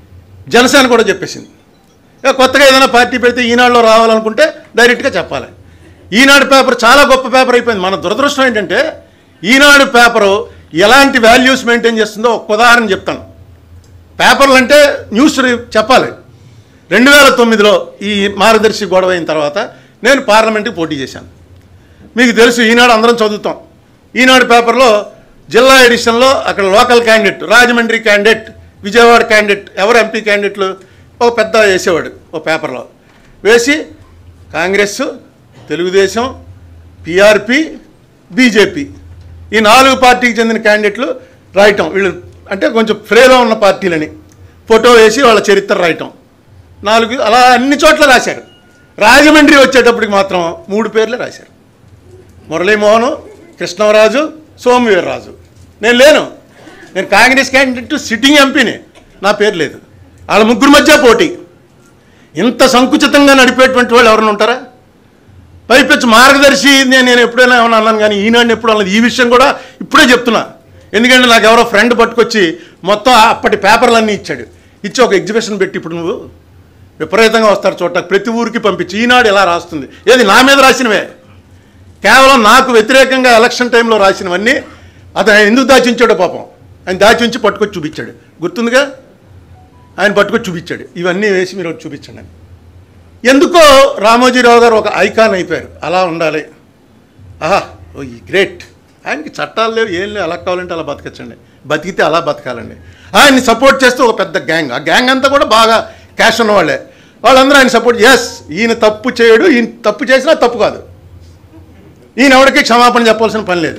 జనసేన కూడా చెప్పేసింది ఇక కొత్తగా ఏదైనా పార్టీ పెడితే ఈనాడులో రావాలనుకుంటే డైరెక్ట్గా చెప్పాలి ఈనాడు పేపర్ చాలా గొప్ప పేపర్ అయిపోయింది మన దురదృష్టం ఏంటంటే ఈనాడు పేపరు ఎలాంటి వాల్యూస్ మెయింటైన్ చేస్తుందో ఒక ఉదాహరణ చెప్తాను పేపర్లు అంటే న్యూస్ చెప్పాలి రెండు వేల తొమ్మిదిలో ఈ మార్గదర్శి గొడవ అయిన తర్వాత నేను పార్లమెంట్కి పోటీ చేశాను మీకు తెలుసు ఈనాడు అందరం చదువుతాం ఈనాడు పేపర్లో జిల్లా ఎడిషన్లో అక్కడ local candidate Rajahmundry candidate Vijayawada candidate ఎవరు ఎంపీ క్యాండిడేట్లు ఒక పెద్ద వేసేవాడు ఒక పేపర్లో వేసి కాంగ్రెస్ తెలుగుదేశం పిఆర్పి బీజేపీ ఈ నాలుగు పార్టీకి చెందిన క్యాండిడేట్లు రాయటం వీళ్ళు అంటే కొంచెం ఫ్రేలో ఉన్న పార్టీలని ఫోటో వేసి వాళ్ళ చరిత్ర రాయటం నాలుగు అలా అన్ని చోట్ల రాశారు రాజమండ్రి వచ్చేటప్పటికి మాత్రం మూడు పేర్లే రాశారు మురళీమోహన్ కృష్ణరాజు సోమవీర్రాజు నేను లేను నేను కాంగ్రెస్ క్యాండిడేట్ సిట్టింగ్ ఎంపీని నా పేరు లేదు వాళ్ళ ముగ్గురు మధ్య పోటీ ఇంత సంకుచితంగా నడిపేటువంటి వాళ్ళు ఎవరైనా ఉంటారా పైపెచ్చు మార్గదర్శి నేను నేను ఎప్పుడైనా ఏమన్నా అన్నాను కానీ ఈనాడు ఎప్పుడు అన్నది ఈ విషయం కూడా ఇప్పుడే చెప్తున్నా ఎందుకంటే నాకు ఎవరో ఫ్రెండ్ పట్టుకొచ్చి మొత్తం అప్పటి పేపర్లన్నీ ఇచ్చాడు ఇచ్చి ఒక ఎగ్జిబిషన్ పెట్టి ఇప్పుడు నువ్వు విపరీతంగా వస్తారు చోట ప్రతి ఊరికి పంపించి ఈనాడు ఎలా రాస్తుంది ఏది నా మీద రాసినవే కేవలం నాకు వ్యతిరేకంగా ఎలక్షన్ టైంలో రాసినవన్నీ అతను ఆయన ఎందుకు దాచి ఉంచాడో పాపం ఆయన దాచి ఉంచి పట్టుకొచ్చి చూపించాడు గుర్తుందిగా ఆయన పట్టుకొచ్చి చూపించాడు ఇవన్నీ వేసి మీరు ఒకటి చూపించండి అని ఎందుకో రామోజీరావు గారు ఒక ఐకాన్ అయిపోయారు అలా ఉండాలి ఆహా ఓ ఈ గ్రేట్ ఆయనకి చట్టాలు లేవు ఏం లేవు ఎలా కావాలంటే అలా బతకచ్చండి బతికితే అలా బతకాలండి ఆయన్ని సపోర్ట్ చేస్తూ ఒక పెద్ద గ్యాంగ్ ఆ గ్యాంగ్ అంతా కూడా బాగా క్యాష్ ఉన్నవాళ్ళే వాళ్ళందరూ ఆయన సపోర్ట్ ఎస్ ఈయన తప్పు చేయడు ఈయన తప్పు చేసినా తప్పు కాదు ఈయన ఎవరికి క్షమాపణ చెప్పాల్సిన పని లేదు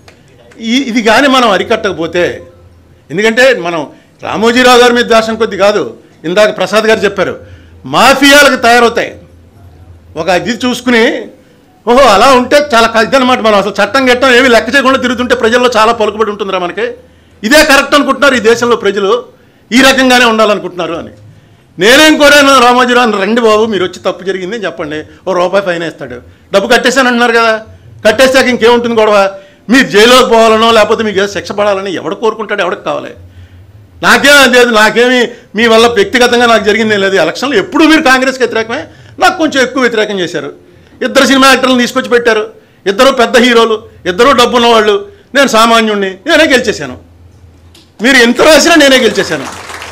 ఈ ఇది కానీ మనం అరికట్టకపోతే ఎందుకంటే మనం రామోజీరావు గారి మీద దాసం కొద్ది కాదు ఇందాక ప్రసాద్ గారు చెప్పారు మాఫియాలకు తయారవుతాయి ఒక ఇది చూసుకుని ఓహో అలా ఉంటే చాలా ఇదనమాట మనం అసలు చట్టం గట్టం ఏమీ లెక్క చేయకుండా తిరుగుతుంటే ప్రజల్లో చాలా పలుకుబడి ఉంటుందిరా మనకి ఇదే కరెక్ట్ అనుకుంటున్నారు ఈ దేశంలో ప్రజలు ఈ రకంగానే ఉండాలనుకుంటున్నారు అని నేనేం కోరాను రామోజీరావు రండి బాబు మీరు వచ్చి తప్పు జరిగింది అని చెప్పండి ఓ రూపాయి ఫైన్ వేస్తాడు డబ్బు కట్టేశాను అంటున్నారు కదా కట్టేశాక ఇంకేముంటుంది గొడవ మీరు జైల్లోకి పోవాలనో లేకపోతే మీకు ఏదో శిక్ష పడాలని ఎవడు కోరుకుంటాడు ఎవడికి కావాలి నాకేం లేదు నాకేమి మీ వల్ల వ్యక్తిగతంగా నాకు జరిగింది లేదు ఎలక్షన్లో ఎప్పుడు మీరు కాంగ్రెస్కి వ్యతిరేకమే నాకు కొంచెం ఎక్కువ వ్యతిరేకం చేశారు ఇద్దరు సినిమా యాక్టర్లను తీసుకొచ్చి పెట్టారు ఇద్దరు పెద్ద హీరోలు ఇద్దరు డబ్బు ఉన్నవాళ్ళు నేను సామాన్యుణ్ణి నేనే గెలిచేశాను మీరు ఎంత రాసినా నేనే గెలిచేశాను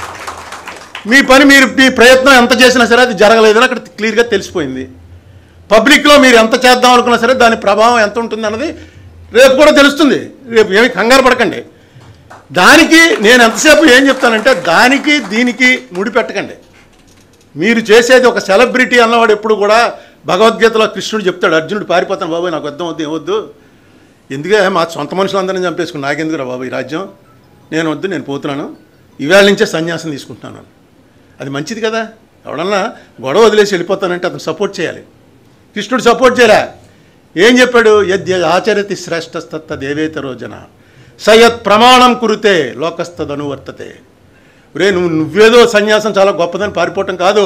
మీ పని మీరు మీ ప్రయత్నం ఎంత చేసినా సరే అది జరగలేదని అక్కడ క్లియర్గా తెలిసిపోయింది పబ్లిక్లో మీరు ఎంత చేద్దాం అనుకున్నా సరే దాని ప్రభావం ఎంత ఉంటుంది అన్నది రేపు కూడా తెలుస్తుంది రేపు ఏమి కంగారు పడకండి దానికి నేను ఎంతసేపు ఏం చెప్తానంటే దానికి దీనికి ముడిపెట్టకండి మీరు చేసేది ఒక సెలబ్రిటీ అన్నవాడు ఎప్పుడు కూడా భగవద్గీతలో కృష్ణుడు చెప్తాడు అర్జునుడు పారిపోతాను బాబాయ్ నాకు వద్దాం వద్దు ఏమొద్దు ఎందుకే మా సొంత మనుషులందరినీ చంపేసుకుని నాకెందుకురా బాబు ఈ రాజ్యం నేను వద్దు నేను పోతున్నాను ఇవాళ నుంచే సన్యాసం తీసుకుంటున్నాను అది మంచిది కదా ఎవడన్నా గొడవ వదిలేసి వెళ్ళిపోతానంటే అతను సపోర్ట్ చేయాలి కృష్ణుడు సపోర్ట్ చేయలే ఏం చెప్పాడు యద్య ఆచరతి శ్రేష్టస్తత్త దేవేత రోజన సయత్ ప్రమాణం కురితే లోకస్తదనువర్తతే రే నువ్వు నువ్వేదో సన్యాసం చాలా గొప్పదని పారిపోవటం కాదు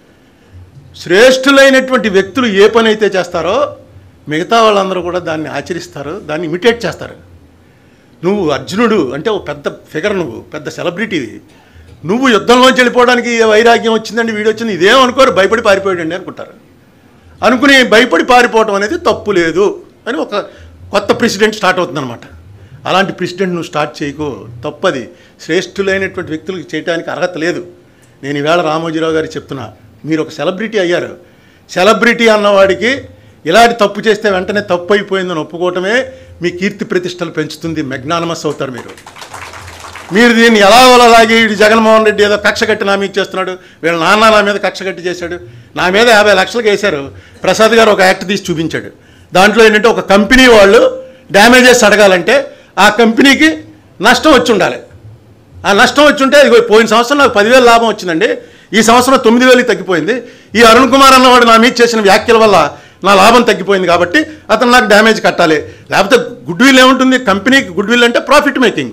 శ్రేష్ఠులైనటువంటి వ్యక్తులు ఏ పని అయితే చేస్తారో మిగతా వాళ్ళందరూ కూడా దాన్ని ఆచరిస్తారు దాన్ని ఇమిటేట్ చేస్తారు నువ్వు అర్జునుడు అంటే ఒక పెద్ద ఫిగర్ నువ్వు పెద్ద సెలబ్రిటీవి నువ్వు యుద్ధంలోంచి వెళ్ళిపోవడానికి ఏ వైరాగ్యం వచ్చిందండి వీడు వచ్చింది ఇదేం అనుకోరు భయపడి పారిపోయాడండి అనుకుంటారు అనుకుని భయపడి పారిపోవటం అనేది తప్పు లేదు అని ఒక కొత్త ప్రెసిడెంట్ స్టార్ట్ అవుతుందన్నమాట అలాంటి ప్రెసిడెంట్ నువ్వు స్టార్ట్ చేయకు తప్పది శ్రేష్ఠులైనటువంటి వ్యక్తులకు చేయడానికి అర్హత లేదు నేను ఈవేళ రామోజీరావు గారికి చెప్తున్నా మీరు ఒక సెలబ్రిటీ అయ్యారు సెలబ్రిటీ అన్నవాడికి ఇలాంటి తప్పు చేస్తే వెంటనే తప్పు అయిపోయిందని ఒప్పుకోవటమే మీ కీర్తి ప్రతిష్టలు పెంచుతుంది మెగ్నానమస్ అవుతారు మీరు మీరు దీన్ని ఎలా అలాగే ఇటు జగన్మోహన్ రెడ్డి ఏదో కక్ష కట్టి నా మీద చేస్తున్నాడు వీళ్ళ నాన్న నా మీద కక్ష కట్టి చేశాడు నా మీద యాభై లక్షలకు వేశారు ప్రసాద్ గారు ఒక యాక్ట్ తీసి చూపించాడు దాంట్లో ఏంటంటే ఒక కంపెనీ వాళ్ళు డ్యామేజెస్ అడగాలంటే ఆ కంపెనీకి నష్టం వచ్చి ఉండాలి ఆ నష్టం వచ్చి ఉంటే ఇదిగో పోయిన సంవత్సరం నాకు పదివేలు లాభం వచ్చిందండి ఈ సంవత్సరం తొమ్మిది వేలకి తగ్గిపోయింది ఈ అరుణ్ కుమార్ అన్నవాడు నా మీద చేసిన వ్యాఖ్యల వల్ల నా లాభం తగ్గిపోయింది కాబట్టి అతను నాకు డ్యామేజ్ కట్టాలి లేకపోతే గుడ్ విల్ ఏముంటుంది కంపెనీకి గుడ్ విల్ అంటే ప్రాఫిట్ మేకింగ్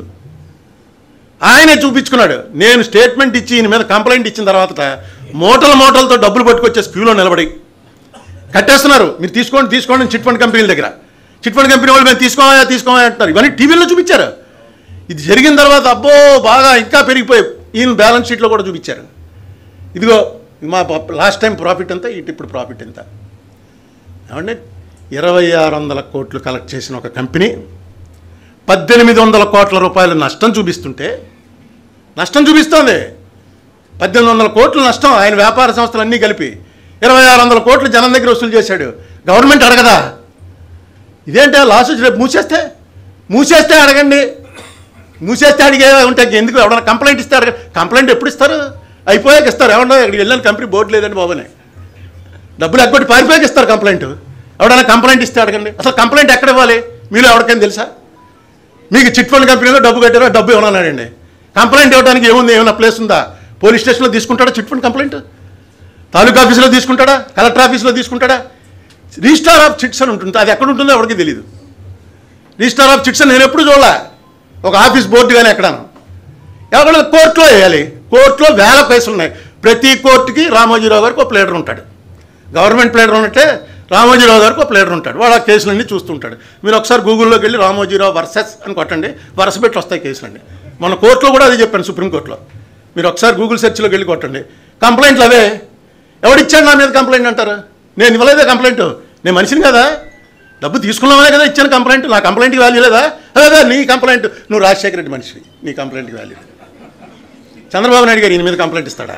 ఆయనే చూపించుకున్నాడు నేను స్టేట్మెంట్ ఇచ్చి ఈయన మీద కంప్లైంట్ ఇచ్చిన తర్వాత మూటల మూటలతో డబ్బులు పట్టుకొచ్చే క్యూలో నిలబడి కట్టేస్తున్నారు మీరు తీసుకోండి తీసుకోండి చిట్ ఫండ్ కంపెనీల దగ్గర చిట్ ఫండ్ కంపెనీ వాళ్ళు మేము తీసుకోమా తీసుకోమా అంటున్నారు ఇవన్నీ టీవీలో చూపించారు ఇది జరిగిన తర్వాత అబ్బో బాగా ఇంకా పెరిగిపోయి ఈయన బ్యాలెన్స్ షీట్లో కూడా చూపించారు ఇదిగో మా లాస్ట్ టైం ప్రాఫిట్ ఎంత ఇటు ఇప్పుడు ప్రాఫిట్ ఎంత ఏమంటే ఇరవై ఆరు వందల కోట్లు కలెక్ట్ చేసిన ఒక కంపెనీ పద్దెనిమిది వందల కోట్ల రూపాయలు నష్టం చూపిస్తుంటే నష్టం చూపిస్తోంది పద్దెనిమిది వందల కోట్ల నష్టం ఆయన వ్యాపార సంస్థలు అన్నీ కలిపి ఇరవై ఆరు వందల కోట్లు జనం దగ్గర వసూలు చేశాడు గవర్నమెంట్ అడగదా ఇదేంటే లాస్ వచ్చి రేపు మూసేస్తే మూసేస్తే అడగండి మూసేస్తే అడిగే ఉంటే ఎందుకు ఎవడన్నా కంప్లైంట్ ఇస్తే అడగ కంప్లైంట్ ఎప్పుడు ఇస్తారు అయిపోయాక ఇస్తారు ఏమన్నా ఇక్కడికి వెళ్ళిన కంపెనీ బోర్డు లేదండి బాబునే డబ్బులు ఎగ్గొట్టి పారిపోయాక ఇస్తారు కంప్లైంట్ ఎవడన్నా కంప్లైంట్ ఇస్తే అడగండి అసలు కంప్లైంట్ ఎక్కడ ఇవ్వాలి మీలో ఎవరికైనా తెలుసా మీకు చిట్ ఫండ్ కంపెనీలో డబ్బు కట్టారో డబ్బు ఇవ్వనన్నాడండి కంప్లైంట్ ఇవ్వడానికి ఏముంది ఏమైనా ప్లేస్ ఉందా పోలీస్ స్టేషన్లో తీసుకుంటాడా చిట్ ఫండ్ కంప్లైంట్ తాలూకా ఆఫీసులో తీసుకుంటాడా కలెక్టర్ ఆఫీసులో తీసుకుంటాడా రిజిస్టార్ ఆఫ్ చిట్స్ అని ఉంటుంది అది ఎక్కడ ఉంటుందో ఎవరికి తెలియదు రిజిస్టార్ ఆఫ్ చిట్స్ అని నేను ఎప్పుడు చూడలే ఒక ఆఫీస్ బోర్డు కానీ ఎక్కడాను ఎవరైనా కోర్టులో వేయాలి కోర్టులో వేల కేసులు ఉన్నాయి ప్రతి కోర్టుకి రామోజీరావు గారికి ఒక ప్లేడర్ ఉంటాడు గవర్నమెంట్ ప్లేడర్ ఉన్నట్టే రామోజీరావు గారికి ఒక ప్లేడర్ ఉంటాడు వాడు ఆ కేసులన్నీ చూస్తుంటాడు మీరు ఒకసారి గూగుల్లోకి వెళ్ళి రామోజీరావు వర్సెస్ అని కొట్టండి వరుస పెట్టి వస్తాయి కేసులన్నీ మన కోర్టులో కూడా అదే చెప్పాను సుప్రీంకోర్టులో మీరు ఒకసారి గూగుల్ సెర్చ్లోకి వెళ్ళి కొట్టండి కంప్లైంట్లు అవే ఎవడిచ్చాడు నా మీద కంప్లైంట్ అంటారు నేను ఇవ్వలేదే కంప్లైంట్ నేను మనిషిని కదా డబ్బు తీసుకున్నామనే కదా ఇచ్చాను కంప్లైంట్ నా కంప్లైంట్కి వాల్యూ లేదా అదే నీ కంప్లైంట్ నువ్వు రాజశేఖర రెడ్డి మనిషివి నీ కంప్లైంట్కి వాల్యూ లేదు. చంద్రబాబు నాయుడు గారు ఈయన మీద కంప్లైంట్ ఇస్తాడా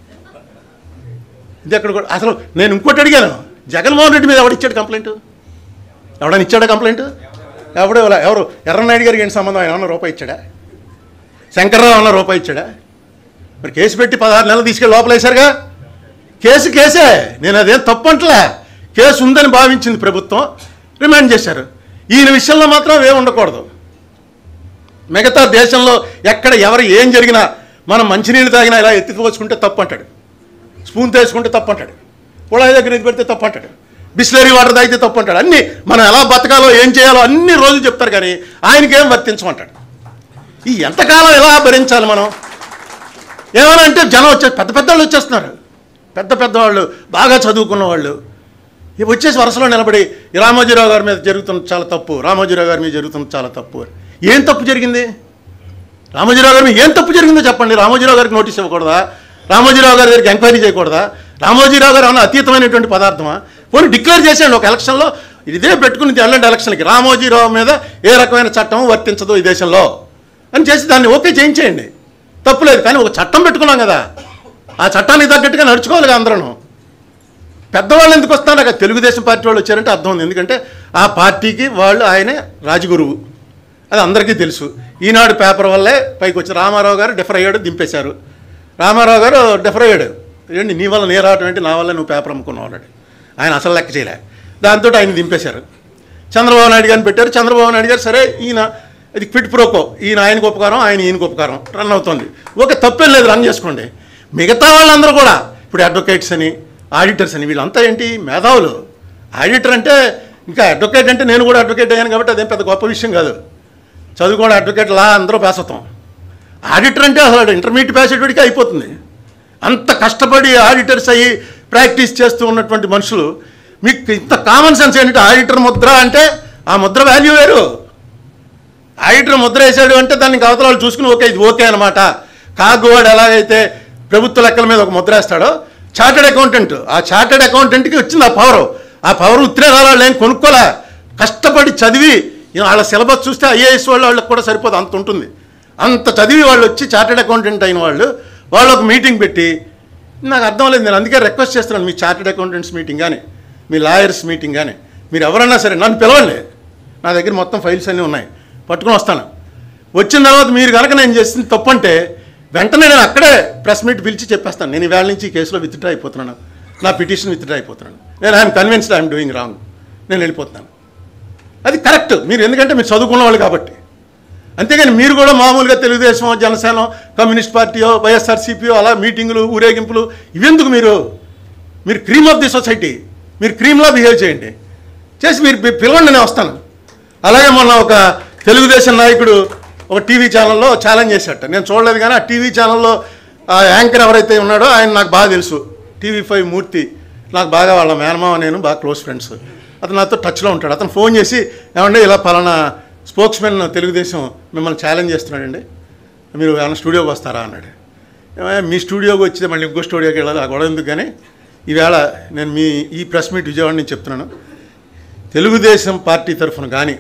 ఇది అక్కడ కూడా అసలు నేను ఇంకోటి అడిగాను జగన్మోహన్ రెడ్డి మీద ఎవడిచ్చాడు కంప్లైంట్ ఎవడని ఇచ్చాడా కంప్లైంట్ ఎవడు ఇవ్వలే. ఎవరు ఎర్రనాయుడు గారికి ఏంటి సంబంధం ఆయన ఏమన్నా రూపాయి ఇచ్చాడా శంకర్రావు ఏమన్నా రూపాయి ఇచ్చాడా మరి కేసు పెట్టి పదహారు నెలలు తీసుకెళ్ళి లోపల వేశారుగా కేసు కేసే నేను అదేం తప్పు అంటలే కేసు ఉందని భావించింది ప్రభుత్వం రిమాండ్ చేశారు ఈయన విషయంలో మాత్రం ఏం ఉండకూడదు మిగతా దేశంలో ఎక్కడ ఎవరు ఏం జరిగినా మనం మంచినీళ్ళు తాగినా ఇలా ఎత్తుకుపోసుకుంటే తప్పు అంటాడు స్పూన్ తీసుకుంటే తప్పు అంటాడు కుళాయి దగ్గర ఇది పెడితే తప్పు అంటాడు బిస్లరీ వాటర్ తాగితే తప్పు అంటాడు అన్నీ మనం ఎలా బతకాలో ఏం చేయాలో అన్ని రోజులు చెప్తారు కానీ ఆయనకేం వర్తించమంటాడు ఈ ఎంతకాలం ఎలా భరించాలి మనం ఏమైనా అంటే జనం వచ్చే పెద్ద పెద్ద వాళ్ళు వచ్చేస్తున్నారు పెద్ద పెద్ద వాళ్ళు బాగా చదువుకున్న వాళ్ళు ఇవి వచ్చేసి వరుసలో నిలబడి ఈ రామోజీరావు గారి మీద జరుగుతున్న చాలా తప్పు రామోజీరావు గారి మీద జరుగుతున్న చాలా తప్పు అని. ఏం తప్పు జరిగింది రామోజీరావు గారి మీద ఏం తప్పు జరిగిందో చెప్పండి రామోజీరావు గారికి నోటీస్ ఇవ్వకూడదా రామోజీరావు గారి దగ్గరికి ఎంక్వైరీ చేయకూడదా రామోజీరావు గారు ఏమన్నా అతీతమైనటువంటి పదార్థమా పోనీ డిక్లేర్ చేసేయండి ఒక ఎలక్షన్లో ఇదే పెట్టుకుని ఎల్లండి ఎలక్షన్కి రామోజీరావు మీద ఏ రకమైన చట్టం వర్తించదు ఈ దేశంలో అని చేసి దాన్ని ఓకే చేయించేయండి తప్పులేదు కానీ ఒక చట్టం పెట్టుకున్నాం కదా ఆ చట్టానికి తగ్గట్టుగా నడుచుకోవాలి కదా అందరూ పెద్దవాళ్ళు ఎందుకు వస్తారు నాకు తెలుగుదేశం పార్టీ వాళ్ళు వచ్చారంటే అర్థం ఉంది ఎందుకంటే ఆ పార్టీకి వాళ్ళు ఆయనే రాజగురువు అది అందరికీ తెలుసు ఈనాడు పేపర్ వల్లే పైకి వచ్చి రామారావు గారు డిఫర్ అయ్యాడు దింపేశారు రామారావు గారు డిఫర్ అయ్యాడు ఏంటి నీ వల్ల నీ రావటం ఏంటి నా వల్ల నువ్వు పేపర్ అమ్ముకున్నావు అన్నాడు ఆయన అసలు లెక్క చేయలే దాంతో ఆయన దింపేశారు చంద్రబాబు నాయుడు గారిని పెట్టారు చంద్రబాబు నాయుడు గారు సరే ఈయన ఇది క్విట్ ప్రోకో ఈయన ఆయనకు ఉపకారం ఆయన ఈయనకు ఉపకారం రన్ అవుతుంది ఓకే తప్పేం లేదు రన్ చేసుకోండి మిగతా వాళ్ళందరూ కూడా ఇప్పుడు అడ్వకేట్స్ అని ఆడిటర్స్ అని వీళ్ళంతా ఏంటి మేధావులు ఆడిటర్ అంటే ఇంకా అడ్వకేట్ అంటే నేను కూడా అడ్వకేట్ అయ్యాను కాబట్టి అదేం పెద్ద గొప్ప విషయం కాదు చదువుకోవడం అడ్వకేట్ లా అందరూ పాస్ అవుతాం ఆడిటర్ అంటే అసలు ఇంటర్మీడియట్ పాస్ అయ్యేటికి అయిపోతుంది అంత కష్టపడి ఆడిటర్స్ అయ్యి ప్రాక్టీస్ చేస్తూ ఉన్నటువంటి మనుషులు మీకు ఇంత కామన్ సెన్స్ ఏంటంటే ఆడిటర్ ముద్ర అంటే ఆ ముద్ర వాల్యూ వేరు ఆడిటర్ ముద్ర వేసాడు అంటే దానికి అవతల వాళ్ళు చూసుకుని ఓకే ఇది ఓకే అనమాట కాగువాడు ఎలాగైతే ప్రభుత్వ లెక్కల మీద ఒక ముద్ర వేస్తాడో చార్టెడ్ అకౌంటెంట్ ఆ చార్టెడ్ అకౌంటెంట్కి వచ్చింది ఆ పవర్ ఆ పవర్ ఉత్తరేదాలు వాళ్ళు ఏం కొనుక్కోలే కష్టపడి చదివి వాళ్ళ సిలబస్ చూస్తే ఐఏఎస్ వాళ్ళు వాళ్ళకి కూడా సరిపోదు అంత ఉంటుంది అంత చదివి వాళ్ళు వచ్చి చార్టెడ్ అకౌంటెంట్ అయిన వాళ్ళు వాళ్ళు ఒక మీటింగ్ పెట్టి నాకు అర్థం లేదు నేను అందుకే రిక్వెస్ట్ చేస్తున్నాను మీ చార్టెడ్ అకౌంటెంట్స్ మీటింగ్ కానీ మీ లాయర్స్ మీటింగ్ కానీ మీరు ఎవరన్నా సరే నన్ను పిలవండి నా దగ్గర మొత్తం ఫైల్స్ అన్నీ ఉన్నాయి పట్టుకొని వస్తాను వచ్చిన తర్వాత మీరు కనుక నేను చేసింది తప్పు అంటే వెంటనే నేను అక్కడే ప్రెస్ మీట్ పిలిచి చెప్పేస్తాను నేను ఈవేళ నుంచి ఈ కేసులో విత్డ్రా అయిపోతున్నాను నా పిటిషన్ విత్డ్రా అయిపోతున్నాను నేను I'm convinced I'm doing wrong నేను వెళ్ళిపోతున్నాను అది కరెక్ట్ మీరు ఎందుకంటే మీరు చదువుకున్న వాళ్ళు కాబట్టి అంతేగాని మీరు కూడా మామూలుగా తెలుగుదేశం జనసేన కమ్యూనిస్ట్ పార్టీయో వైఎస్ఆర్సీపీయో అలా మీటింగులు ఊరేగింపులు ఇవెందుకు మీరు మీరు క్రీమ్ ఆఫ్ ది సొసైటీ మీరు క్రీమ్లా బిహేవ్ చేయండి చేసి మీరు పి- పిలవండి నేను వస్తాను అలాగే మొన్న ఒక తెలుగుదేశం నాయకుడు ఒక టీవీ ఛానల్లో ఛాలెంజ్ చేశాట నేను చూడలేదు కానీ ఆ టీవీ ఛానల్లో ఆ యాంకర్ ఎవరైతే ఉన్నాడో ఆయన నాకు బాగా తెలుసు టీవీ ఫైవ్ మూర్తి నాకు బాగా వాళ్ళ మేనమావ నేను బాగా క్లోజ్ ఫ్రెండ్స్ అతను నాతో టచ్లో ఉంటాడు అతను ఫోన్ చేసి ఏమంటే ఇలా పలానా స్పోక్స్మెన్ తెలుగుదేశం మిమ్మల్ని ఛాలెంజ్ చేస్తున్నాడండి మీరు ఏమైనా స్టూడియోకి వస్తారా అన్నాడు ఏమయ్య, మీ స్టూడియోకి వచ్చితే మళ్ళీ ఇంకో స్టూడియోకి వెళ్ళాలి ఆ గొడవ ఎందుకు కానీ ఈవేళ నేను మీ ఈ ప్రెస్ మీట్ విజయవాడ నుంచి చెప్తున్నాను తెలుగుదేశం పార్టీ తరఫున కానీ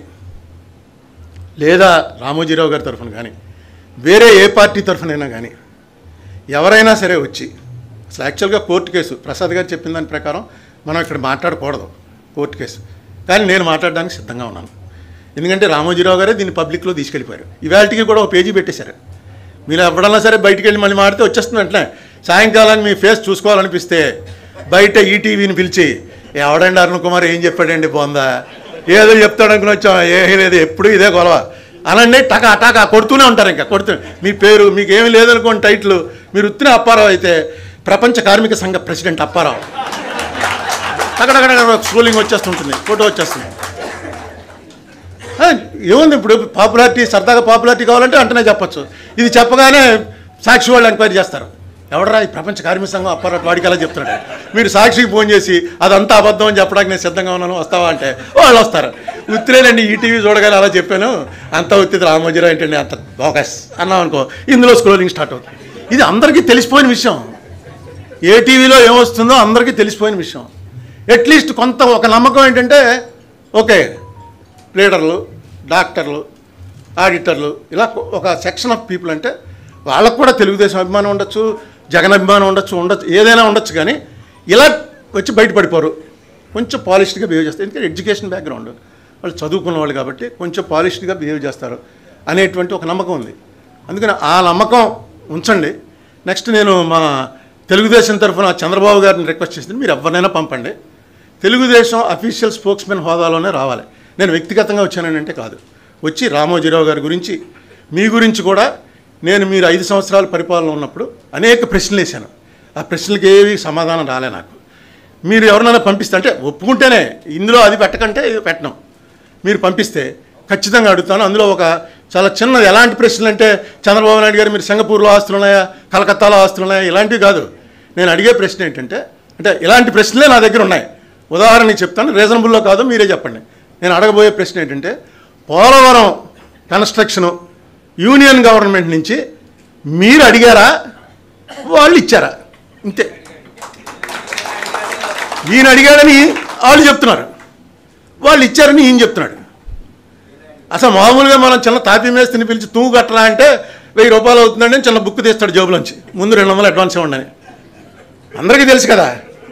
లేదా రామోజీరావు గారి తరఫున కానీ వేరే ఏ పార్టీ తరఫునైనా కానీ ఎవరైనా సరే వచ్చి అసలు యాక్చువల్గా కోర్టు కేసు ప్రసాద్ గారు చెప్పిన దాని ప్రకారం మనం ఇక్కడ మాట్లాడకూడదు కోర్టు కేసు కానీ నేను మాట్లాడడానికి సిద్ధంగా ఉన్నాను ఎందుకంటే రామోజీరావు గారే దీన్ని పబ్లిక్లో తీసుకెళ్ళిపోయారు ఇవాళకి కూడా ఒక పేజీ పెట్టేశారు మీరు ఎప్పుడన్నా సరే బయటికి వెళ్ళి మళ్ళీ మాడితే వచ్చేస్తుంది వెంటనే సాయంకాలాన్ని మీ ఫేస్ చూసుకోవాలనిపిస్తే బయట ఈటీవీని పిలిచి ఎవడండి అరుణ్ కుమార్ ఏం చెప్పాడండి బాగుందా ఏదో చెప్తాడు అనుకుని వచ్చాం ఏ లేదు ఎప్పుడు ఇదే గొడవ అలానే టకా టకా కొడుతూనే ఉంటారు ఇంకా కొడుతూ మీ పేరు మీకు ఏమీ లేదనుకోండి టైటిల్ మీరు ఉత్తిన అప్పారావు అయితే ప్రపంచ కార్మిక సంఘ ప్రెసిడెంట్ అప్పారావు అక్కడక్కడ స్కూలింగ్ వచ్చేస్తుంటుంది ఫోటో వచ్చేస్తుంది ఆ, ఏముంది ఇప్పుడు పాపులారిటీ సరదాగా పాపులారిటీ కావాలంటే అంటనే చెప్పొచ్చు ఇది చెప్పగానే సాక్షి వాళ్ళు ఎంక్వైరీ చేస్తారు ఎవడరా ఈ ప్రపంచ కార్మిక సంఘం అప్పారావు వాడికి అలా చెప్తున్నాడు మీరు సాక్షికి ఫోన్ చేసి అదంతా అబద్ధం అని చెప్పడానికి నేను సిద్ధంగా ఉన్నాను వస్తావా అంటే వాళ్ళు వస్తారు ఉత్తిరేనండి ఈటీవీ చూడగానే అలా చెప్పాను అంత ఉత్తిది రామోజీరావు ఏంటండి అంత బోగస్ అన్నాం అనుకో ఇందులో స్క్రోలింగ్ స్టార్ట్ అవుతుంది ఇది అందరికీ తెలిసిపోయిన విషయం ఏ టీవీలో ఏమొస్తుందో అందరికీ తెలిసిపోయిన విషయం అట్లీస్ట్ కొంత ఒక నమ్మకం ఏంటంటే ఓకే లీడర్లు డాక్టర్లు ఆడిటర్లు ఇలా ఒక సెక్షన్ ఆఫ్ పీపుల్ అంటే వాళ్ళకు కూడా తెలుగుదేశం అభిమానం ఉండొచ్చు జగన్ అభిమానం ఉండొచ్చు ఉండొచ్చు ఏదైనా ఉండొచ్చు కానీ ఇలా వచ్చి బయటపడిపోరు కొంచెం పాలిష్డ్గా బిహేవ్ చేస్తారు ఎందుకంటే ఎడ్యుకేషన్ బ్యాక్గ్రౌండ్ వాళ్ళు చదువుకున్న వాళ్ళు కాబట్టి కొంచెం పాలిష్డ్గా బిహేవ్ చేస్తారు అనేటువంటి ఒక నమ్మకం ఉంది అందుకని ఆ నమ్మకం ఉంచండి నెక్స్ట్ నేను మా తెలుగుదేశం తరఫున చంద్రబాబు గారిని రిక్వెస్ట్ చేసింది మీరు ఎవరినైనా పంపండి తెలుగుదేశం అఫీషియల్ స్పోక్స్మెన్ హోదాలోనే రావాలి నేను వ్యక్తిగతంగా వచ్చానంటే కాదు వచ్చి రామోజీరావు గారి గురించి మీ గురించి కూడా నేను మీరు ఐదు సంవత్సరాల పరిపాలన ఉన్నప్పుడు అనేక ప్రశ్నలు వేశాను ఆ ప్రశ్నలకి ఏవి సమాధానం రాలే నాకు మీరు ఎవరినైనా పంపిస్తే అంటే ఒప్పుకుంటేనే ఇందులో అది పెట్టకంటే ఇది పెట్టను మీరు పంపిస్తే ఖచ్చితంగా అడుగుతాను అందులో ఒక చాలా చిన్నది ఎలాంటి ప్రశ్నలు అంటే చంద్రబాబు నాయుడు గారు మీరు సింగపూర్లో ఆస్తులు ఉన్నాయా కలకత్తాలో ఆస్తులు ఉన్నాయా ఇలాంటివి కాదు నేను అడిగే ప్రశ్న ఏంటంటే అంటే ఇలాంటి ప్రశ్నలే నా దగ్గర ఉన్నాయి ఉదాహరణకి చెప్తాను రీజనబుల్లో కాదు మీరే చెప్పండి నేను అడగబోయే ప్రశ్న ఏంటంటే పోలవరం కన్స్ట్రక్షను యూనియన్ గవర్నమెంట్ నుంచి మీరు అడిగారా వాళ్ళు ఇచ్చారా ఇంతే ఈయన అడిగాడని వాళ్ళు చెప్తున్నారు వాళ్ళు ఇచ్చారని ఈయన చెప్తున్నాడు అసలు మామూలుగా మనం చిన్న తాపీ మేస్త్రిని పిలిచి తూ కట్టరా అంటే వెయ్యి రూపాయలు అవుతుందండి అని చిన్న బుక్ తీస్తాడు జేబులోంచి ముందు రెండు వందలు అడ్వాన్స్ ఇవ్వండి అందరికీ తెలుసు కదా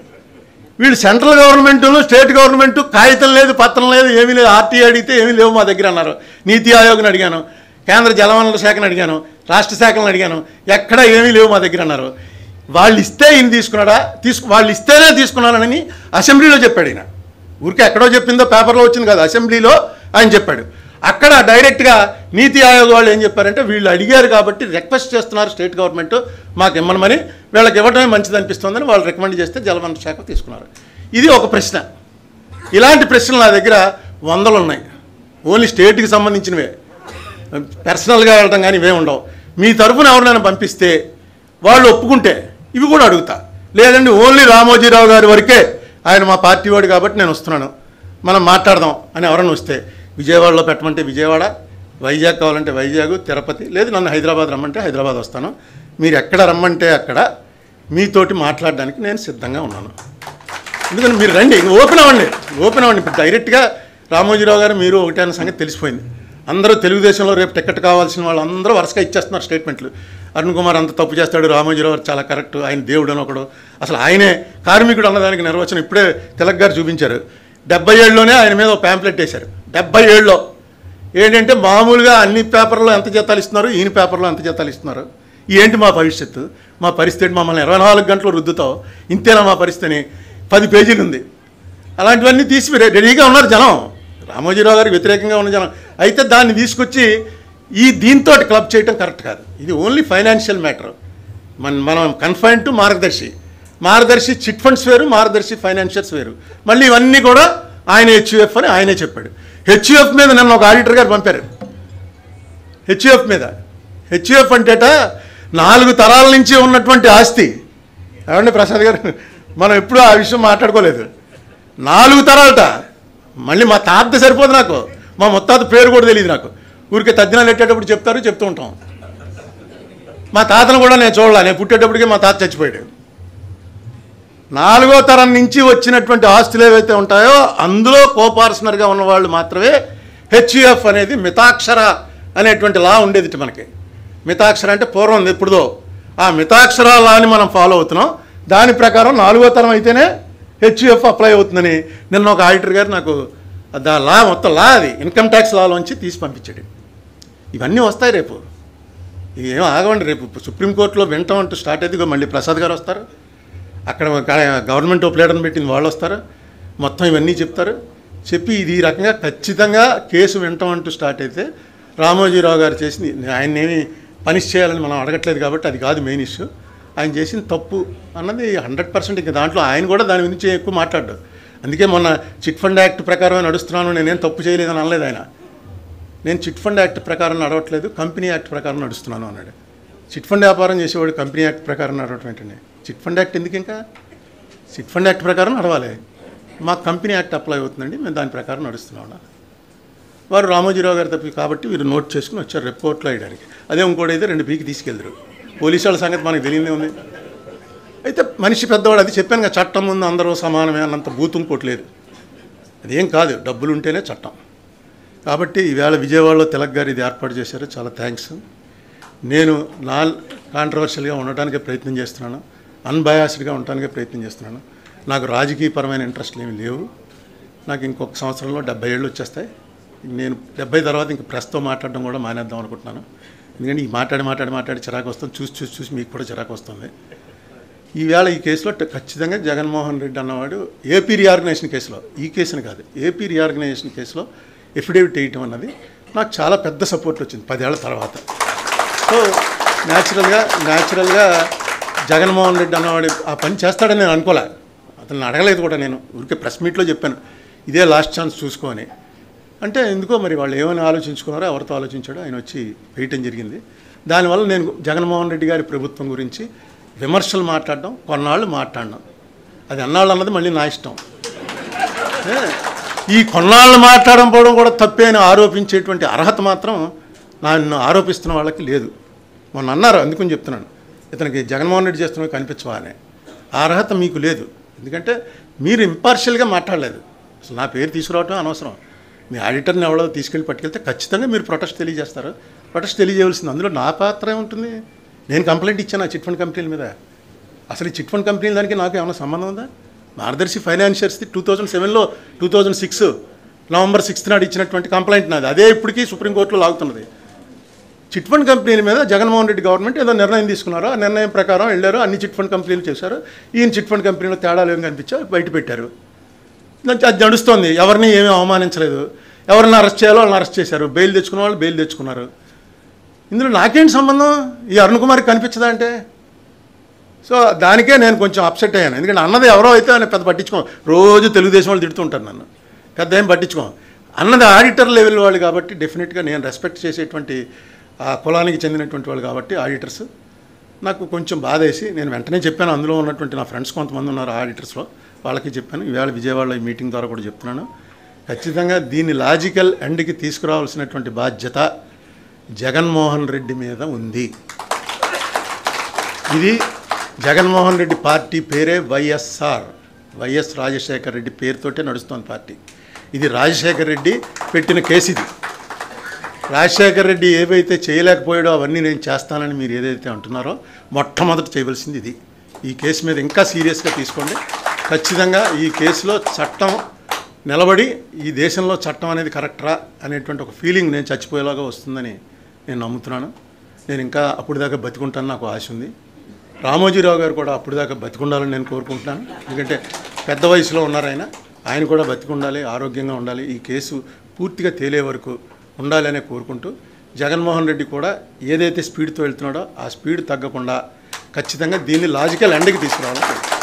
వీళ్ళు సెంట్రల్ గవర్నమెంట్ స్టేట్ గవర్నమెంట్ కాగితం లేదు పత్రం లేదు ఏమీ లేదు ఆర్టీఐ అడిగితే ఏమీ లేవు మా దగ్గర అన్నారు నీతి ఆయోగ్ని అడిగాను కేంద్ర జలవనరుల శాఖను అడిగాను రాష్ట్ర శాఖలను అడిగాను ఎక్కడ ఏమీ లేవు మా దగ్గర అన్నారు వాళ్ళు ఇస్తే ఈయన తీసుకున్నాడా తీసుకు వాళ్ళు ఇస్తేనే తీసుకున్నానని అసెంబ్లీలో చెప్పాడు ఈయన ఊరికే ఎక్కడో చెప్పిందో పేపర్లో వచ్చింది కదా అసెంబ్లీలో ఆయన చెప్పాడు అక్కడ డైరెక్ట్గా నీతి ఆయోగ్ వాళ్ళు ఏం చెప్పారంటే వీళ్ళు అడిగారు కాబట్టి రిక్వెస్ట్ చేస్తున్నారు స్టేట్ గవర్నమెంట్ మాకు ఇమ్మనమని వీళ్ళకి ఇవ్వడమే మంచిది అనిపిస్తుందని వాళ్ళు రికమెండ్ చేస్తే జలవనరుల శాఖ తీసుకున్నారు ఇది ఒక ప్రశ్న ఇలాంటి ప్రశ్నలు నా దగ్గర వందలు ఉన్నాయి ఓన్లీ స్టేట్కి సంబంధించినవే పర్సనల్గా వెళ్ళడం కానీ ఇవే ఉండవు మీ తరఫున ఎవరినైనా పంపిస్తే వాళ్ళు ఒప్పుకుంటే ఇవి కూడా అడుగుతా లేదండి ఓన్లీ రామోజీరావు గారి వరకే ఆయన మా పార్టీ వాడు కాబట్టి నేను వస్తున్నాను మనం మాట్లాడదాం అని ఎవరైనా వస్తే విజయవాడలో పెట్టమంటే విజయవాడ వైజాగ్ కావాలంటే వైజాగ్ తిరుపతి లేదు నన్ను హైదరాబాద్ రమ్మంటే హైదరాబాద్ వస్తాను మీరు ఎక్కడ రమ్మంటే అక్కడ మీతోటి మాట్లాడడానికి నేను సిద్ధంగా ఉన్నాను ఎందుకంటే మీరు రండి ఇంక ఓపెన్ అవ్వండి ఓపెన్ అవ్వండి ఇప్పుడు డైరెక్ట్గా రామోజీరావు గారు మీరు ఒకటే అన్న సంగతి తెలిసిపోయింది అందరూ తెలుగుదేశంలో రేపు టికెట్ కావాల్సిన వాళ్ళు అందరూ వరుసగా ఇచ్చేస్తున్నారు స్టేట్మెంట్లు అరుణ్ కుమార్ అంత తప్పు చేస్తాడు రామోజీరావు గారు చాలా కరెక్ట్ ఆయన దేవుడు అని ఒకడు అసలు ఆయనే కార్మికుడు అన్నదానికి నిర్వచనం ఇప్పుడే తిలక్ గారు చూపించారు డెబ్బై ఏళ్ళలోనే ఆయన మీద ఒక ప్యాంప్లెట్ వేశారు డెబ్బై ఏళ్ళలో ఏంటంటే మామూలుగా అన్ని పేపర్లో ఎంత జీతాలు ఇస్తున్నారు ఈయన పేపర్లో ఎంత జీతాలు ఇస్తున్నారు ఏంటి మా భవిష్యత్తు మా పరిస్థితి మమ్మల్ని ఇరవై నాలుగు గంటలు రుద్దుతావు ఇంతేనా మా పరిస్థితిని పది పేజీలు ఉంది అలాంటివన్నీ తీసి రె- రెడీగా ఉన్నారు జనం రామోజీరావు గారికి వ్యతిరేకంగా ఉన్న జనం అయితే దాన్ని తీసుకొచ్చి ఈ దీంతో క్లబ్ చేయటం కరెక్ట్ కాదు ఇది ఓన్లీ ఫైనాన్షియల్ మ్యాటర్ మన మనం కన్ఫైన్ టు మార్గదర్శి మార్గదర్శి చిట్ ఫండ్స్ వేరు మార్గదర్శి ఫైనాన్షియల్స్ వేరు మళ్ళీ ఇవన్నీ కూడా ఆయన హెచ్యుఎఫ్ అని ఆయనే చెప్పాడు హెచ్యుఎఫ్ మీద నన్ను ఒక ఆడిటర్ గారు పంపారు హెచ్యుఎఫ్ మీద హెచ్యుఎఫ్ అంటేట నాలుగు తరాల నుంచి ఉన్నటువంటి ఆస్తి ఏమండి ప్రసాద్ గారు మనం ఎప్పుడూ ఆ విషయం మాట్లాడుకోలేదు నాలుగు తరాలట మళ్ళీ మా తాత సరిపోదు నాకు మా ముత్తాత పేరు కూడా తెలియదు నాకు ఊరికే తద్దినాలు పెట్టేటప్పుడు చెప్తారు చెప్తూ ఉంటాం మా తాతను కూడా నేను చూడాల నేను పుట్టేటప్పటికే మా తాత చచ్చిపోయాడు నాలుగో తరం నుంచి వచ్చినటువంటి ఆస్తులు ఏవైతే ఉంటాయో అందులో కోపార్సనర్గా ఉన్న వాళ్ళు మాత్రమే హెచ్యుఎఫ్ అనేది మితాక్షర అనేటువంటి లా ఉండేది ఇటు మనకి మితాక్షర అంటే పూర్వం ఎప్పుడుదో ఆ మితాక్షర లాని మనం ఫాలో అవుతున్నాం దాని ప్రకారం నాలుగో తరం అయితేనే హెచ్యుఎఫ్ అప్లై అవుతుందని నిన్న ఒక ఆడిటర్ గారు నాకు దా లా మొత్తం లా అది ఇన్కమ్ ట్యాక్స్ లాలోంచి తీసి పంపించాడు ఇవన్నీ వస్తాయి రేపు ఇవి ఏం ఆగవండి రేపు సుప్రీంకోర్టులో వింటాం అంటూ స్టార్ట్ అయితే ఇగో మళ్ళీ ప్రసాద్ గారు వస్తారు అక్కడ గా- గవర్నమెంట్ ప్లేడర్ని పెట్టింది వాళ్ళు వస్తారు మొత్తం ఇవన్నీ చెప్తారు చెప్పి ఇది ఈ రకంగా ఖచ్చితంగా కేసు వింటాం అంటూ స్టార్ట్ అయితే రామోజీరావు గారు చేసింది ఆయన ఏమి పనిష్ చేయాలని మనం అడగట్లేదు కాబట్టి అది కాదు మెయిన్ ఇష్యూ ఆయన చేసిన తప్పు అన్నది హండ్రెడ్ పర్సెంట్ ఇంకా దాంట్లో ఆయన కూడా దాని గురించి ఎక్కువ మాట్లాడ్డాడు అందుకే మొన్న చిట్ ఫండ్ యాక్ట్ ప్రకారమే నడుస్తున్నాను నేనేం తప్పు చేయలేదని అనలేదు ఆయన నేను చిట్ ఫండ్ యాక్ట్ ప్రకారం నడవట్లేదు కంపెనీ యాక్ట్ ప్రకారం నడుస్తున్నాను అన్నాడు చిట్ ఫండ్ వ్యాపారం చేసేవాడు కంపెనీ యాక్ట్ ప్రకారం నడవటం ఏంటండి చిట్ ఫండ్ యాక్ట్ ఎందుకు ఇంకా చిట్ ఫండ్ యాక్ట్ ప్రకారం నడవాలి మాకు కంపెనీ యాక్ట్ అప్లై అవుతుందండి మేము దాని ప్రకారం నడుస్తున్నాం అన్నారు. వారు రామోజీరావు గారు తప్పి కాబట్టి వీరు నోట్ చేసుకుని వచ్చారు రేపు కోర్టులో వేయడానికి అదే ఇంకోటి అయితే రెండు పీకి తీసుకెళ్తారు పోలీసు వాళ్ళ సంగతి మనకు తెలియదే ఉంది అయితే మనిషి పెద్దవాడు అది చెప్పాను కదా చట్టం ముందు అందరూ సమానమే అన్నంత బూతు కొట్టలేదు అదేం కాదు డబ్బులు ఉంటేనే చట్టం కాబట్టి ఈవేళ విజయవాడలో తిలక్ గారు ఇది ఏర్పాటు చేశారు చాలా థ్యాంక్స్ నేను నా కాంట్రవర్షియల్గా ఉండటానికే ప్రయత్నం చేస్తున్నాను అన్బయాస్డ్గా ఉండటానికే ప్రయత్నం చేస్తున్నాను నాకు రాజకీయపరమైన ఇంట్రెస్ట్లు ఏమి లేవు నాకు ఇంకొక సంవత్సరంలో డెబ్బై ఏళ్ళు వచ్చేస్తాయి నేను డెబ్బై తర్వాత ఇంక ప్రెస్తో మాట్లాడడం కూడా మానేద్దాం అనుకుంటున్నాను ఎందుకంటే ఈ మాట్లాడి మాట్లాడి మాట్లాడి చిరాకు వస్తుంది చూసి చూసి చూసి మీకు కూడా చిరాకు వస్తుంది ఈవేళ ఈ కేసులో ట- ఖచ్చితంగా జగన్మోహన్ రెడ్డి అన్నవాడు ఏపీ రీఆర్గనైజేషన్ కేసులో ఈ కేసుని కాదు ఏపీ రీఆర్గనైజేషన్ కేసులో ఎఫిడేవిట్ వేయటం అన్నది నాకు చాలా పెద్ద సపోర్ట్ వచ్చింది పదేళ్ల తర్వాత సో న్యాచురల్గా న్యాచురల్గా జగన్మోహన్ రెడ్డి అన్నవాడు ఆ పని చేస్తాడని నేను అనుకోలే అతను అడగలేదు కూడా నేను ఊరికే ప్రెస్ మీట్లో చెప్పాను ఇదే లాస్ట్ ఛాన్స్ చూసుకొని అంటే ఎందుకో మరి వాళ్ళు ఏమని ఆలోచించుకున్నారో ఎవరితో ఆలోచించాడో ఆయన వచ్చి వేయటం జరిగింది దానివల్ల నేను జగన్మోహన్ రెడ్డి గారి ప్రభుత్వం గురించి విమర్శలు మాట్లాడడం కొన్నాళ్ళు మాట్లాడడం అది అన్నాళ్ళు అన్నది మళ్ళీ నా ఇష్టం ఏ, ఈ కొన్నాళ్ళు మాట్లాడడం పోవడం కూడా తప్పే అని ఆరోపించేటువంటి అర్హత మాత్రం నన్ను ఆరోపిస్తున్న వాళ్ళకి లేదు మొన్న అన్నారు అందుకని చెప్తున్నాను ఇతనికి జగన్మోహన్ రెడ్డి చేస్తున్నవి కనిపించవా అని ఆ అర్హత మీకు లేదు ఎందుకంటే మీరు ఇంపార్షియల్గా మాట్లాడలేదు అసలు నా పేరు తీసుకురావటం అనవసరం మీ ఆడిటర్ని ఎవడో తీసుకెళ్ళి పట్టుకెళ్తే ఖచ్చితంగా మీరు ప్రొటెస్ట్ తెలియజేస్తారు ప్రొటెస్ట్ తెలియజేయవలసింది అందులో నా పాత్ర ఏముంటుంది నేను కంప్లైంట్ ఇచ్చాను ఆ చిట్ ఫండ్ కంపెనీల మీద అసలు ఈ చిట్ ఫండ్ కంపెనీల దానికి నాకు ఏమైనా సంబంధం ఉందా మార్గదర్శి ఫైనాన్షియర్స్ది టూ థౌజండ్ సెవెన్లో two thousand six November sixth నాడు ఇచ్చినటువంటి కంప్లైంట్ నాది అదే ఇప్పటికీ సుప్రీంకోర్టులో లాగుతున్నది చిట్ ఫండ్ కంపెనీల మీద జగన్మోహన్ రెడ్డి గవర్నమెంట్ ఏదో నిర్ణయం తీసుకున్నారు ఆ నిర్ణయం ప్రకారం వెళ్ళారు అన్ని చిట్ ఫండ్ కంపెనీలు చేశారు ఈయన చిట్ ఫండ్ కంపెనీలో తేడాలు ఏం కనిపించావు బయట పెట్టారు దానికి అది నడుస్తోంది ఎవరిని ఏమీ అవమానించలేదు ఎవరిని అరెస్ట్ చేయాలో వాళ్ళని అరెస్ట్ చేశారు బెయిల్ తెచ్చుకున్న వాళ్ళు బెయిల్ తెచ్చుకున్నారు ఇందులో నాకేంటి సంబంధం ఈ అరుణ్ కుమార్కి కనిపించదా అంటే సో దానికే నేను కొంచెం అప్సెట్ అయ్యాను ఎందుకంటే అన్నది ఎవరో అయితే ఆయన పెద్ద పట్టించుకో రోజు తెలుగుదేశం వాళ్ళు తిడుతుంటారు నన్ను పెద్ద ఏం పట్టించుకో అన్నది ఆడిటర్ లెవెల్ వాళ్ళు కాబట్టి డెఫినెట్గా నేను రెస్పెక్ట్ చేసేటువంటి ఆ కులానికి చెందినటువంటి వాళ్ళు కాబట్టి ఆడిటర్స్ నాకు కొంచెం బాధ వేసి నేను వెంటనే చెప్పాను అందులో ఉన్నటువంటి నా ఫ్రెండ్స్ కొంతమంది ఉన్నారు ఆడిటర్స్లో వాళ్ళకి చెప్పాను ఈవేళ విజయవాడలో ఈ మీటింగ్ ద్వారా కూడా చెప్తున్నాను ఖచ్చితంగా దీన్ని లాజికల్ ఎండ్కి తీసుకురావాల్సినటువంటి బాధ్యత జగన్మోహన్ రెడ్డి మీద ఉంది ఇది జగన్మోహన్ రెడ్డి పార్టీ పేరే వైఎస్ఆర్ వైఎస్ రాజశేఖర్ రెడ్డి పేరుతోటే నడుస్తోంది పార్టీ ఇది రాజశేఖర్ రెడ్డి పెట్టిన కేసు ఇది రాజశేఖర్ రెడ్డి ఏవైతే చేయలేకపోయాడో అవన్నీ నేను చేస్తానని మీరు ఏదైతే అంటున్నారో మొట్టమొదట చేయవలసింది ఇది ఈ కేసు మీద ఇంకా సీరియస్గా తీసుకోండి ఖచ్చితంగా ఈ కేసులో చట్టం నిలబడి ఈ దేశంలో చట్టం అనేది కరెక్టరా అనేటువంటి ఒక ఫీలింగ్ నేను చచ్చిపోయేలాగా వస్తుందని నేను నమ్ముతున్నాను నేను ఇంకా అప్పుడు దాకా బతికుంటాను నాకు ఆశ ఉంది రామోజీరావు గారు కూడా అప్పుడు దాకా బతికుండాలని నేను కోరుకుంటున్నాను ఎందుకంటే పెద్ద వయసులో ఉన్నారు ఆయన ఆయన కూడా బతికుండాలి ఆరోగ్యంగా ఉండాలి ఈ కేసు పూర్తిగా తేలే వరకు ఉండాలనే కోరుకుంటూ జగన్మోహన్ రెడ్డి కూడా ఏదైతే స్పీడ్తో వెళ్తున్నాడో ఆ స్పీడ్ తగ్గకుండా ఖచ్చితంగా దీన్ని లాజికల్ ఎండ్కి తీసుకురావాలని కోరుకుంటున్నాను.